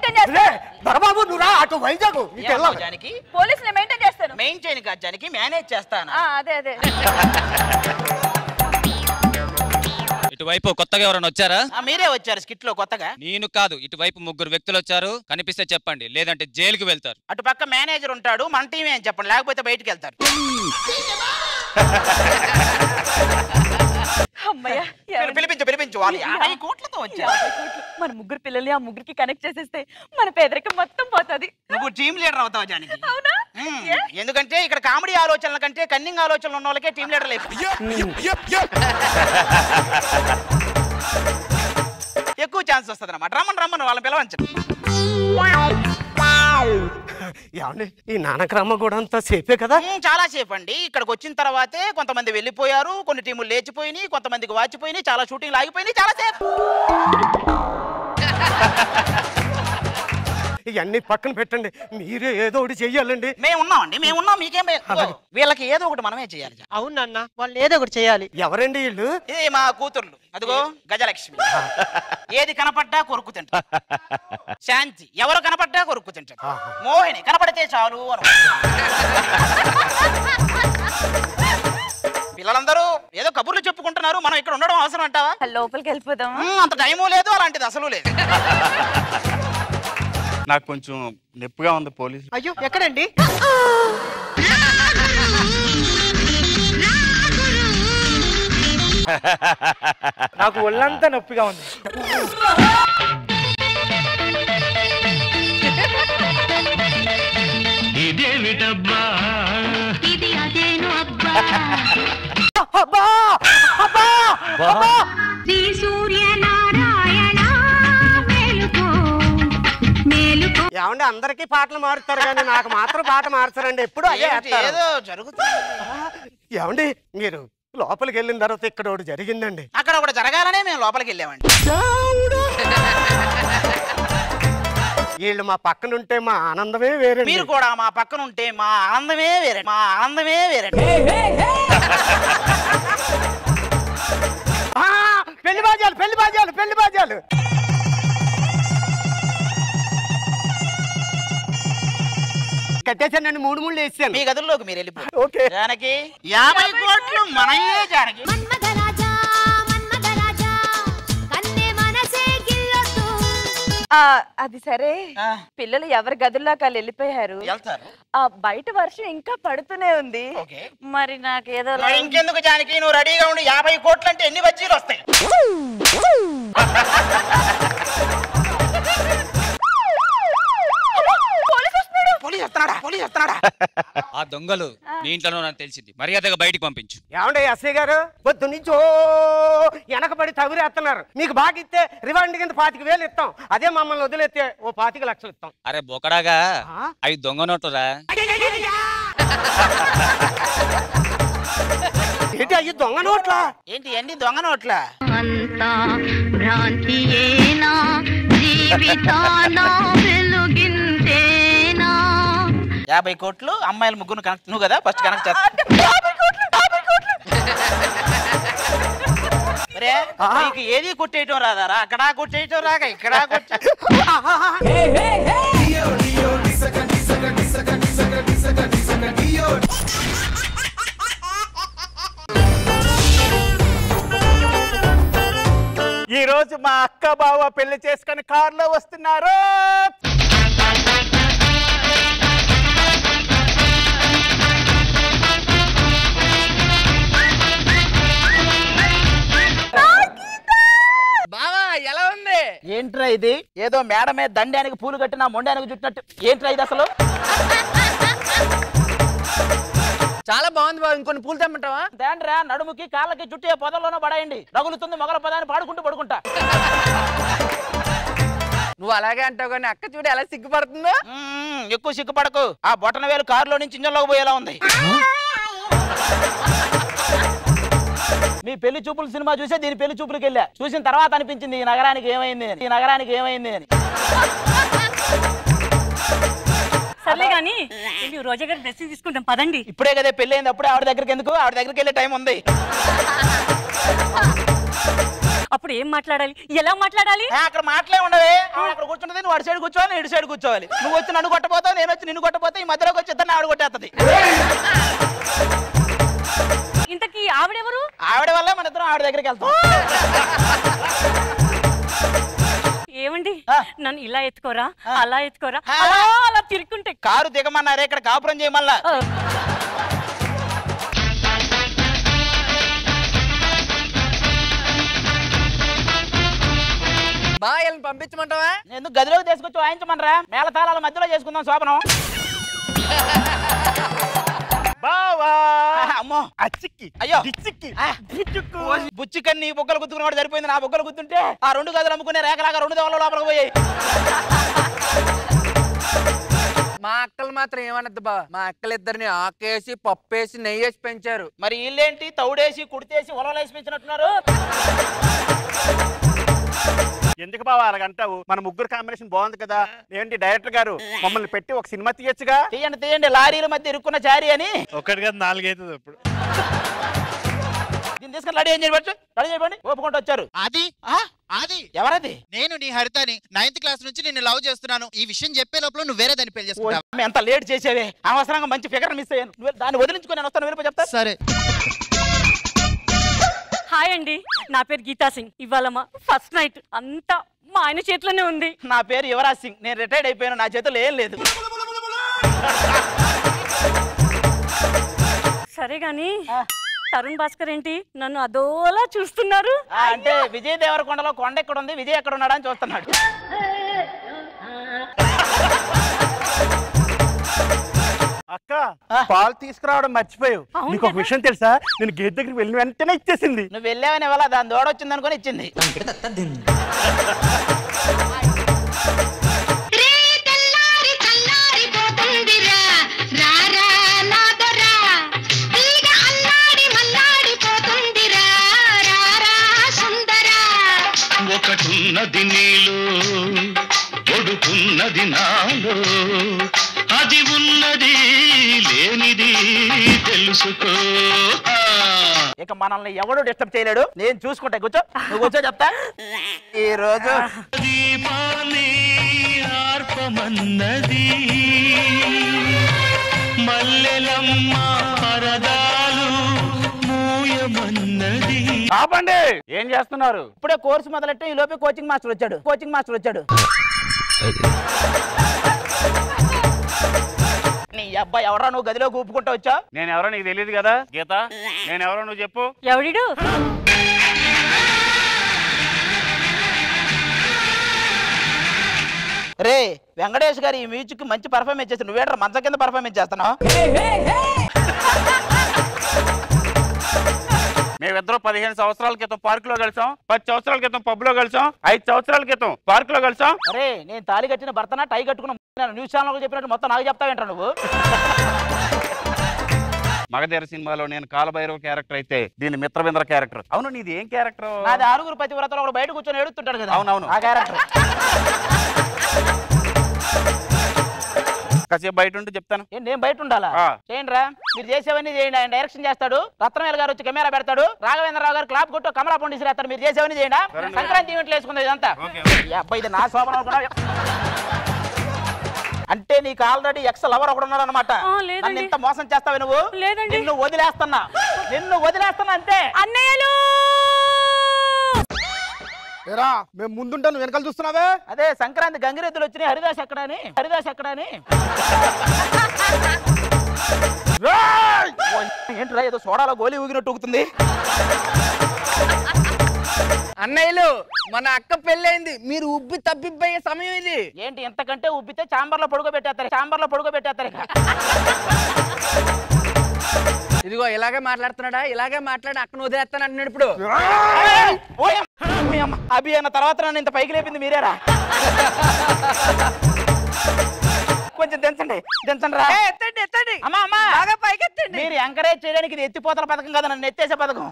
మెయింటైన్ చేస్తాను దొరబాబు నువ్వు రా అటు వైజాగ్ ఇటు వెళ్ళాలి జానికి పోలీసులు మెయింటైన్ చేస్తాను మెయిన్ చేయను కాదు జానికి మేనేజ్ చేస్తాను ఆ, అదే అదే ఇటువైపు కొత్తగా ఎవరైనా వచ్చారా ఆ, మీరే వచ్చారు స్కిట్ లో కొత్తగా నేను కాదు ఇటువైపు ముగ్గురు వ్యక్తులు వచ్చారు కనిపిస్తే చెప్పండి లేదంటే జైలుకి వెళ్తారు అటు పక్క మేనేజర్ ఉంటాడు మన టీమే అని చెప్పండి లేకపోతే బయటికి వెళ్తారు అమ్మయ్య పిలి- పిలిపించు పిలిపించు వాళ్ళు యాభై కోట్లతో వచ్చారు యాభై కోట్లు. మన ముగ్గురు పిల్లల్ని ఆ ముగ్గురికి కనెక్ట్ చేసేస్తే మన పేదరికం మొత్తం పోతుంది నువ్వు టీమ్ లీడర్ అవుతావు జానికి మ్మ్. ఎందుకంటే ఇక్కడ కామెడీ ఆలోచనల కంటే కన్నింగ్ ఆలోచనలు ఉన్న వాళ్ళకే టీమ్ లీడర్ లేదు ఎక్కువ ఛాన్స్ వస్తుంది అనమాట రమ్మని రమ్మని వాళ్ళని పిలవంచండి ఏమండి ఈ నానక్రమ కూడా అంతా సేపే కదా మ్మ్, చాలా సేపు అండి ఇక్కడికి వచ్చిన తర్వాతే కొంతమంది వెళ్ళిపోయారు కొన్ని టీములు లేచిపోయినాయి కొంతమందికి వాచిపోయినాయి చాలా షూటింగ్లు ఆగిపోయినాయి చాలా సేపు ఇవన్నీ పక్కన పెట్టండి మీరే ఏదో ఒకటి చెయ్యాలండి మేము ఉన్నామండి మేము ఉన్నాం మీకేం భయం? ఇదిగో, వీళ్ళకి ఏదో ఒకటి మనమే చేయాలి అవునన్నా వాళ్ళు ఏదో ఒకటి చేయాలి ఎవరండి వీళ్ళు ఇది మా కూతుర్లు అదిగో గజలక్ష్మి ఏది కనపడ్డా కొరుకు తింటా శాంతి ఎవరు కనపడ్డా కొరుకు తింటాడు మోహిని కనపడితే చాలు అను పిల్లలందరూ ఏదో కబుర్లు చెప్పుకుంటున్నారు మనం ఇక్కడ ఉండడం అవసరం అంటావా లోపలికి వెళ్ళిపోదాం అంత టైము లేదు అలాంటిది అసలు లేదు నాకు కొంచెం నొప్పిగా ఉంది పోలీసు అయ్యో ఎక్కడండి నాకు ఒళ్ళంతా నొప్పిగా ఉంది ఇదేమిటబ్బా ఇది అదేను అబ్బా అబ్బా అబ్బా అబ్బా శ్రీ సూర్యనారాయణ మేలుకో మేలుకో ఏమండి అందరికీ పాటలు మారుతారు కానీ నాకు మాత్రం పాట మార్చరండి ఎప్పుడు అదే ఏంటి, వేస్తారు. ఏదో జరుగుతుంది ఏమండి మీరు లోపలికి వెళ్ళిన తర్వాత ఇక్కడ ఒకటి జరిగిందండి అక్కడ ఒకటి జరగాలనే మేము లోపలికి వెళ్ళామండి వీళ్ళు మా పక్కన ఉంటే మా ఆనందమే వేరే మీరు కూడా మా పక్కన ఉంటే మా ఆనందమే వేరే మా ఆనందమే వేరే పెళ్లి బాజాలు పెళ్లి బాజాలు పెళ్లి బాజాలు కట్టేశానండి మూడు మూడు వేసాను మీ గదుల్లోకి మీరు వెళ్ళిపో ఓకే జానకి యాభై కోట్లు మనయే జానకి ఆ, అది సరే పిల్లలు ఎవరి గదుల్లోకి వాళ్ళు వెళ్ళిపోయారు వెళ్తారు ఆ బయట వర్షం ఇంకా పడుతూనే ఉంది మరి నాకేదో మరి ఇంకెందుకు జానకి నువ్వు రెడీగా ఉండి యాభై కోట్లు అంటే ఎన్ని బజ్జీలు వస్తాయి పోలీస్ వస్తున్నాడా పోలీస్ వస్తున్నాడా ఆ దొంగలు నీ ఇంట్లోనూ నాకు తెలిసింది మర్యాదగా బయటికి పంపించు ఏమండి ఎస్ఐ గారు పొద్దు నుంచి ఓ వెనకబడి తగురేస్తున్నారు మీకు బాగా ఇస్తే రివాండ్ కింద పాతిక వేలు ఇస్తాం అదే మమ్మల్ని వదిలేస్తే ఓ పాతిక లక్షలు ఇస్తాం అరే బొకడాగా అవి దొంగ నోటురా ఏంటి అయ్యి దొంగ నోట్లా ఏంటి అన్ని దొంగ నోట్ల అంతా భ్రాంతియేనా జీవితాన వెలుగించేనా యాభై కోట్లు అమ్మాయిల ముగ్గురు కనెక్ట్ నువ్వు కదా ఫస్ట్ కనెక్ట్ చేస్తా ఒరే, నీకు ఏది కొట్టేయటం రాదారా అక్కడ కొట్టేయటం రాక ఇక్కడ కొట్టే ఈ రోజు మా అక్క బావ పెళ్లి చేసుకొని కారులో వస్తున్నారు బావా ఎలా ఉంది ఏంట్రా ఇది ఏదో మేడ మీద దండానికి పూలు కట్టినా మొండానికి చుట్టినట్టు ఏంట్రా ఇది అసలు చాలా బాగుంది బాబు ఇంకొన్ని పూలు తెమ్మంటావా తేండ్రా నడుముకి కాళ్ళకి చుట్టే పొదల్లోనూ పడేయండి రగులుతుంది మొగల పదాన్ని పాడుకుంటూ పడుకుంటా నువ్వు అలాగే అంటావు కానీ అక్క చూడు ఎలా సిగ్గుపడుతుందో మ్మ్, ఎక్కువ సిగ్గుపడకు ఆ బొటన వేలు కారులో నుంచి ఇంజన్లోకి పోయేలా ఉంది మీ పెళ్లి చూపుల సినిమా చూసే దీని పెళ్లి చూపులకి వెళ్ళా చూసిన తర్వాత అనిపించింది ఈ నగరానికి ఏమైంది అని ఈ నగరానికి ఏమైంది అని సర్లే గాని వెళ్ళి రోజా గారి డ్రెస్సింగ్ తీసుకుంటాం పదండి ఇప్పుడే కదా పెళ్లి అయింది అప్పుడే ఆవిడ దగ్గరికి ఎందుకు ఆవిడ దగ్గరికి వెళ్ళే టైం ఉంది అప్పుడు ఏం ఏం మాట్లాడాలి ఎలా మాట్లాడాలి ఏ, అక్కడ మాటలే ఉండవే ఆవిడ అక్కడ కూర్చుంటది నువ్వు అటు సైడ్ కూర్చోవాలి నేను ఇటు సైడ్ కూర్చోవాలి నువ్వు వచ్చి నన్ను కొట్టపోతావు నేను వచ్చి నిన్ను కొట్టపోతే ఈ మధ్యలోకి వచ్చి ఇద్దరు ఆవిడ కొట్టేస్తుంది ఇంతకీ ఆవిడెవరు ఆవిడ వల్ల మన ఇద్దరం ఆవిడ దగ్గరికి వెళ్తాం ఏమండి నన్ను ఇలా ఎత్తుకోరా అలా ఎత్తుకోరా అలా అలా తిరుక్కుంటే కారు దిగమన్నారే ఇక్కడ కాపురం చేయమల్లా బాయల్ని పంపించమంటావా ఎందుకు గదిలోకి తీసుకొచ్చి వాయించమనరా మేళతాళాల మధ్యలో చేసుకుందాం శోభనం బావా అమ్మో అచ్చిక్కి అయ్యో డిచ్చిక్కి బుచ్చుకు బుచ్చికని నీ బొగ్గలు గుద్దుకున్నాడు సరిపోయింది నా బొగ్గలు గుద్దుంటే ఆ రెండు గదులు అమ్ముకునే రేఖలాగా రెండు దవల లోపలికి పోయాయి మా అక్కలు మాత్రం ఏమన్నది బా మా అక్కలిద్దరిని ఆకేసి పప్పేసి నెయ్యేసి పెంచారు మరి వీళ్ళేంటి తౌడేసి కుడితేసి ఉలవలేసి పెంచినట్టున్నారు ఎందుకు బావా అలాగంటావు మన ముగ్గురు కాంబినేషన్ బాగుంది కదా ఏంటి డైరెక్టర్ గారు మమ్మల్ని పెట్టి ఒక సినిమా తీయొచ్చుగా తీయండి తీయండి లారీల మధ్య ఇరుక్కున్న చారి అని ఒకటి కదా నాలుగైతుంది ఇప్పుడు దీన్ని తీసుకుని రెడీ ఏం చేయబట్టు రెడీ చేయబడి ఒప్పుకుంటూ వచ్చారు అది అది ఎవరది నేను నీ హరితని నైన్త్ క్లాస్ నుంచి నిన్ను లవ్ చేస్తున్నాను ఈ విషయం చెప్పే లోపల నువ్వు వేరే దాన్ని పెళ్లి ఓ, చేసుకుంటావు ఆమె ఎంత లేట్ చేసేవే అనవసరంగా మంచి ఫిగర్ మిస్ అయ్యాను నువ్వు దాన్ని వదిలించుకొని నేను వస్తాను వెళ్ళిపో చెప్తా సరే హాయ్ అండి నా పేరు గీతా సింగ్ ఇవాళ మా ఫస్ట్ నైట్ అంతా మా ఆయన చేతిలోనే ఉంది నా పేరు యువరాజ్ సింగ్ నేను రిటైర్డ్ అయిపోయాను నా చేతిలో ఏం లేదు సరే గాని తరుణ్ భాస్కర్ ఏంటి నన్ను అదోలా చూస్తున్నారు ఆ, అంటే విజయ్ దేవరకొండలో కొండ ఎక్కడ ఉంది విజయ్ ఎక్కడ ఉన్నాడా అని చూస్తున్నాడు అక్క పాలు తీసుకురావడం మర్చిపోయావు నీకు ఒక విషయం తెలుసా నేను గేట్ దగ్గరికి వెళ్ళిన వెంటనే ఇచ్చేసింది నువ్వు వెళ్ళావని ఇవాళ దాని దోడ వచ్చింది అనుకుని ఇచ్చింది పోతుందిరా రారా నాదరా తీగ అల్లాడి మల్లాడిపోతుందిరా రారా సుందరా ఒకటున్నది నీలో ఒడుకున్నది నాలో అది ఉన్నది లేనిది తెలుసుకో ఇక మనల్ని ఎవడు డిస్టర్బ్ చేయలేడు నేను చూసుకుంటా కూర్చో నువ్వు కూర్చో చెప్తా ఈ రోజు దీపాన్ని ఆర్పమన్నది మల్లెలమ్మ పరదాలు మూయమన్నది ఆపండి ఏం చేస్తున్నారు ఇప్పుడే కోర్సు మొదలెట్టి ఈ లోపే కోచింగ్ మాస్టర్ వచ్చాడు కోచింగ్ మాస్టర్ వచ్చాడు నీ అబ్బాయి ఎవరా నువ్వు గదిలో ఊపుకుంటూ వచ్చా నేను ఎవరో నీకు తెలియదు కదా గీత నేను ఎవరో నువ్వు చెప్పు ఎవడిడు రే వెంకటేష్ గారు ఈ మ్యూజిక్ మంచి పర్ఫార్మెన్స్ చేసి నువ్వేంట్రా మంచం కింద పర్ఫార్మెన్స్ చేస్తున్నావు మేమిద్దరం పదిహేను సంవత్సరాల క్రితం పార్క్ లో కలిసాం పది సంవత్సరాల క్రితం పబ్ లో కలిసాం ఐదు సంవత్సరాల క్రితం పార్క్ లో కలిసాం అరే నేను తాళి కట్టిన భర్తనా టై కట్టుకున్న న్యూస్ ఛానల్ చెప్పినట్టు మొత్తం నాకు చెప్తావేంట్రా నువ్వు మగధీర సినిమాలో నేను కాలభైరవ క్యారెక్టర్ అయితే దీని మిత్రవింద్ర క్యారెక్టర్ అవును నీది ఏం క్యారెక్టర్ నాది ఆరుగురు పతివ్రతలు ఒకడు బయట కూర్చొని ఏడుతుంటాడు కదా అవునవును. ఆ క్యారెక్టర్ కాసేపు బయట ఉంటే చెప్తాను ఏంటి నేను బయట ఉండాలా ఆ. చేయండి రా మీరు చేసేవన్నీ చేయండి ఆయన డైరెక్షన్ చేస్తాడు రత్నవేల్ గారు వచ్చి కెమెరా పెడతాడు రాఘవేంద్రరావు గారు క్లాప్ కొట్టు కమలా పండు ఇసిరేస్తాడు మీరు చేసేవన్నీ చేయండి సరే. సంక్రాంతి ఈవెంట్లు వేసుకుంది ఇదంతా ఈ అబ్బాయి ఇది నా శోభనం అనుకున్నా అంటే నీకు ఆల్రెడీ ఎక్స్ లవర్ ఒకడు ఉన్నాడు అనమాట ఆ, లేదండి. నన్ను ఇంత మోసం చేస్తావు నువ్వు లేదండి. నిన్ను వదిలేస్తున్నా నిన్ను వదిలేస్తున్నా అంతే అన్నయ్యలు ఏరా మేము ముందుంటా నువ్వు వెనకాల చూస్తున్నావే అదే సంక్రాంతి గంగిరెద్దులు వచ్చినాయి హరిదాస్ ఎక్కడని హరిదాస్ ఎక్కడని ఏంట్రా ఏదో సోడాలో గోలీ ఊగినట్టు ఊగుతుంది అన్నయ్యలు మన అక్క పెళ్ళైంది మీరు ఉబ్బి తబ్బిబ్బయ్యే సమయం ఇది ఏంటి ఎంతకంటే ఉబ్బితే చాంబర్ లో పడుకోబెట్టేస్తారు చాంబర్ లో పడుకోబెట్టేస్తారు ఇక. ఇదిగో ఇలాగే మాట్లాడుతున్నాడా ఇలాగే మాట్లాడి అక్కను వదిలేస్తాను అంటున్నాడు ఇప్పుడు ఓయ్ అమ్మ, ఓయ్ అమ్మ. అభి అన్న తర్వాత నన్ను ఇంత పైకి లేపింది మీరేరా కొంచెం దించండి దించండి రా ఎత్తండి ఎత్తండి అమ్మా అమ్మా బాగా పైకి ఎత్తండి మీరు ఎంకరేజ్ చేయడానికి ఇది ఎత్తిపోతల పథకం కదా నన్ను ఎత్తేసే పథకం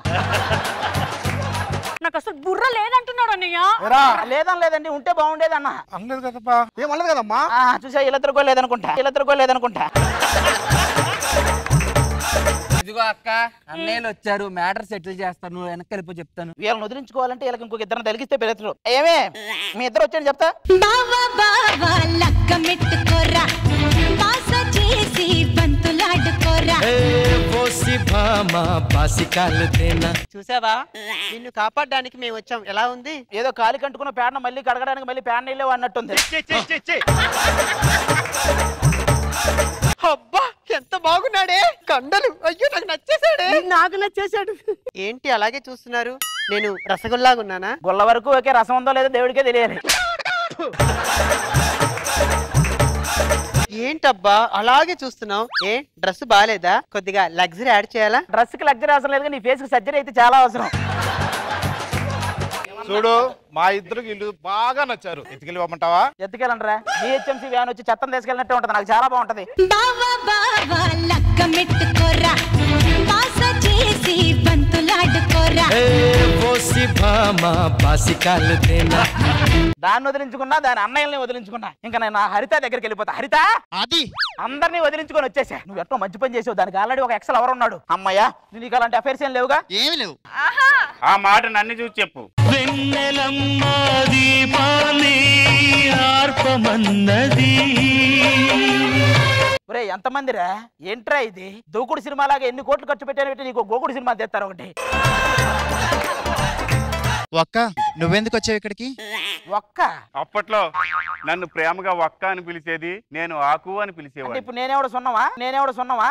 నాకు అసలు బుర్ర లేదంటున్నాడు అన్నయ్య లేదని లేదండి ఉంటే బాగుండేది అన్న అనలేదు కదమ్మా ఏం అనలేదు కదమ్మా ఆ, చూసా ఇలా తిరగలేదనుకుంటా ఇలా తిరగలేదనుకుంటా ఇదిగో అక్క అన్నయ్యలు వచ్చారు మ్యాటర్ సెటిల్ చేస్తాను నువ్వు వెనక్కి వెళ్ళిపో చెప్తాను వీళ్ళని వదిలించుకోవాలంటే వీళ్ళకి ఇంకొక ఇద్దరు తలిగిస్తే పెరుగుతారు ఏమే మీ ఇద్దరు వచ్చాడు చెప్తా బావా బావా లక్క మెట్టుకోరా బాస చేసి బంతులాడుకోరా చూసావా నిన్ను కాపాడడానికి మేము వచ్చాం ఎలా ఉంది ఏదో కాలి కంటుకున్న పేడను మళ్ళీ కడగడానికి మళ్ళీ పేడ నీళ్ళే అన్నట్టుంది అబ్బా ఎంత బాగున్నాడే కండలు అయ్యో నాకు నచ్చేసాడే నాకు నచ్చేసాడు ఏంటి అలాగే చూస్తున్నారు నేను రసగుల్లాగా ఉన్నానా గుల్ల వరకు ఓకే రసం ఉందో లేదో దేవుడికే తెలియాలి ఏంటబ్బా అలాగే చూస్తున్నావు ఏ డ్రెస్ బాగాలేదా కొద్దిగా లగ్జరీ యాడ్ చేయాలా డ్రెస్ కి లగ్జరీ అవసరం లేదు నీ ఫేస్ కి సర్జరీ అయితే చాలా అవసరం చూడు మా ఇద్దరికి ఇల్లు బాగా నచ్చారు ఎత్తుకెళ్ళి పంపమంటావా ఎత్తుకెళ్ళండి జిహెచ్ఎంసీ వ్యాన్ వచ్చి చెత్తం తీసుకెళ్ళినట్టే ఉంటది నాకు చాలా బాగుంటది బావా బావా లక్క మెట్టుకోరా బాస చేసి బంతులాడుకోరా దాన్ని వదిలించుకున్నా దాని అన్నయ్యల్ని వదిలించుకున్నా ఇంకా నేను నా హరిత దగ్గరికి వెళ్ళిపోతా హరిత అది అందరినీ వదిలించుకొని వచ్చేసా నువ్వు ఎట్టో మంచి పని చేసావు దానికి ఆల్రెడీ ఒక ఎక్సల్ ఎవరు ఉన్నాడు అమ్మయ్యా నీకు అలాంటి అఫైర్స్ ఏం లేవుగా ఏమి లేవు ఆ మాట నన్ను చూసి చెప్పు వెన్నెలమ్మ దీపాన్ని ఆర్పమన్నది ఒరే ఎంతమందిరా ఏంట్రా ఇది దూకుడు సినిమా లాగా ఎన్ని కోట్లు ఖర్చు పెట్టాను పెట్టి నీకు గోకుడు సినిమా తెస్తారు ఒకటి ఒక్క నువ్వెందుకు వచ్చావు ఇక్కడికి ఒక్క అప్పట్లో నన్ను ప్రేమగా ఒక్క అని పిలిచేది నేను ఆకు అని అంటే పిలిచేవాడిని ఇప్పుడు నేనేవాడు సున్నవా నేనేవాడు సున్నవా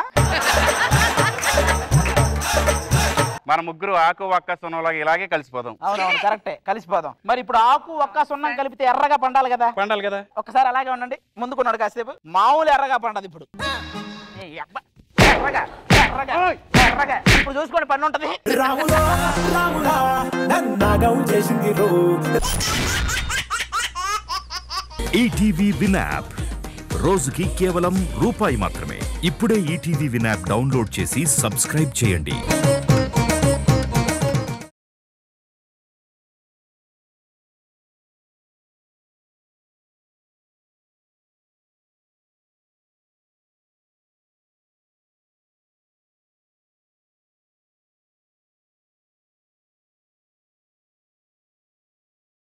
మన ముగ్గురు ఆకు ఒక్క సున్నలాగా ఇలాగే కలిసిపోదాం అవునవును కరెక్టే కలిసిపోదాం మరి ఇప్పుడు ఆకు ఒక్క సున్నం కలిపితే ఎర్రగా పండాలి కదా పండాలి కదా ఒకసారి అలాగే ఉండండి ముందుకున్నాడు కాసేపు మామూలు ఎర్రగా పండదు ఇప్పుడు ఏ అబ్బా, ఎర్రగా ఎర్రగా ఎర్రగా ఇప్పుడు చూసుకోండి పని ఉంటది ఈటీవీ విన్ యాప్ రోజుకి కేవలం రూపాయి మాత్రమే ఇప్పుడే ఈటీవీ విన్ యాప్ డౌన్లోడ్ చేసి సబ్స్క్రైబ్ చేయండి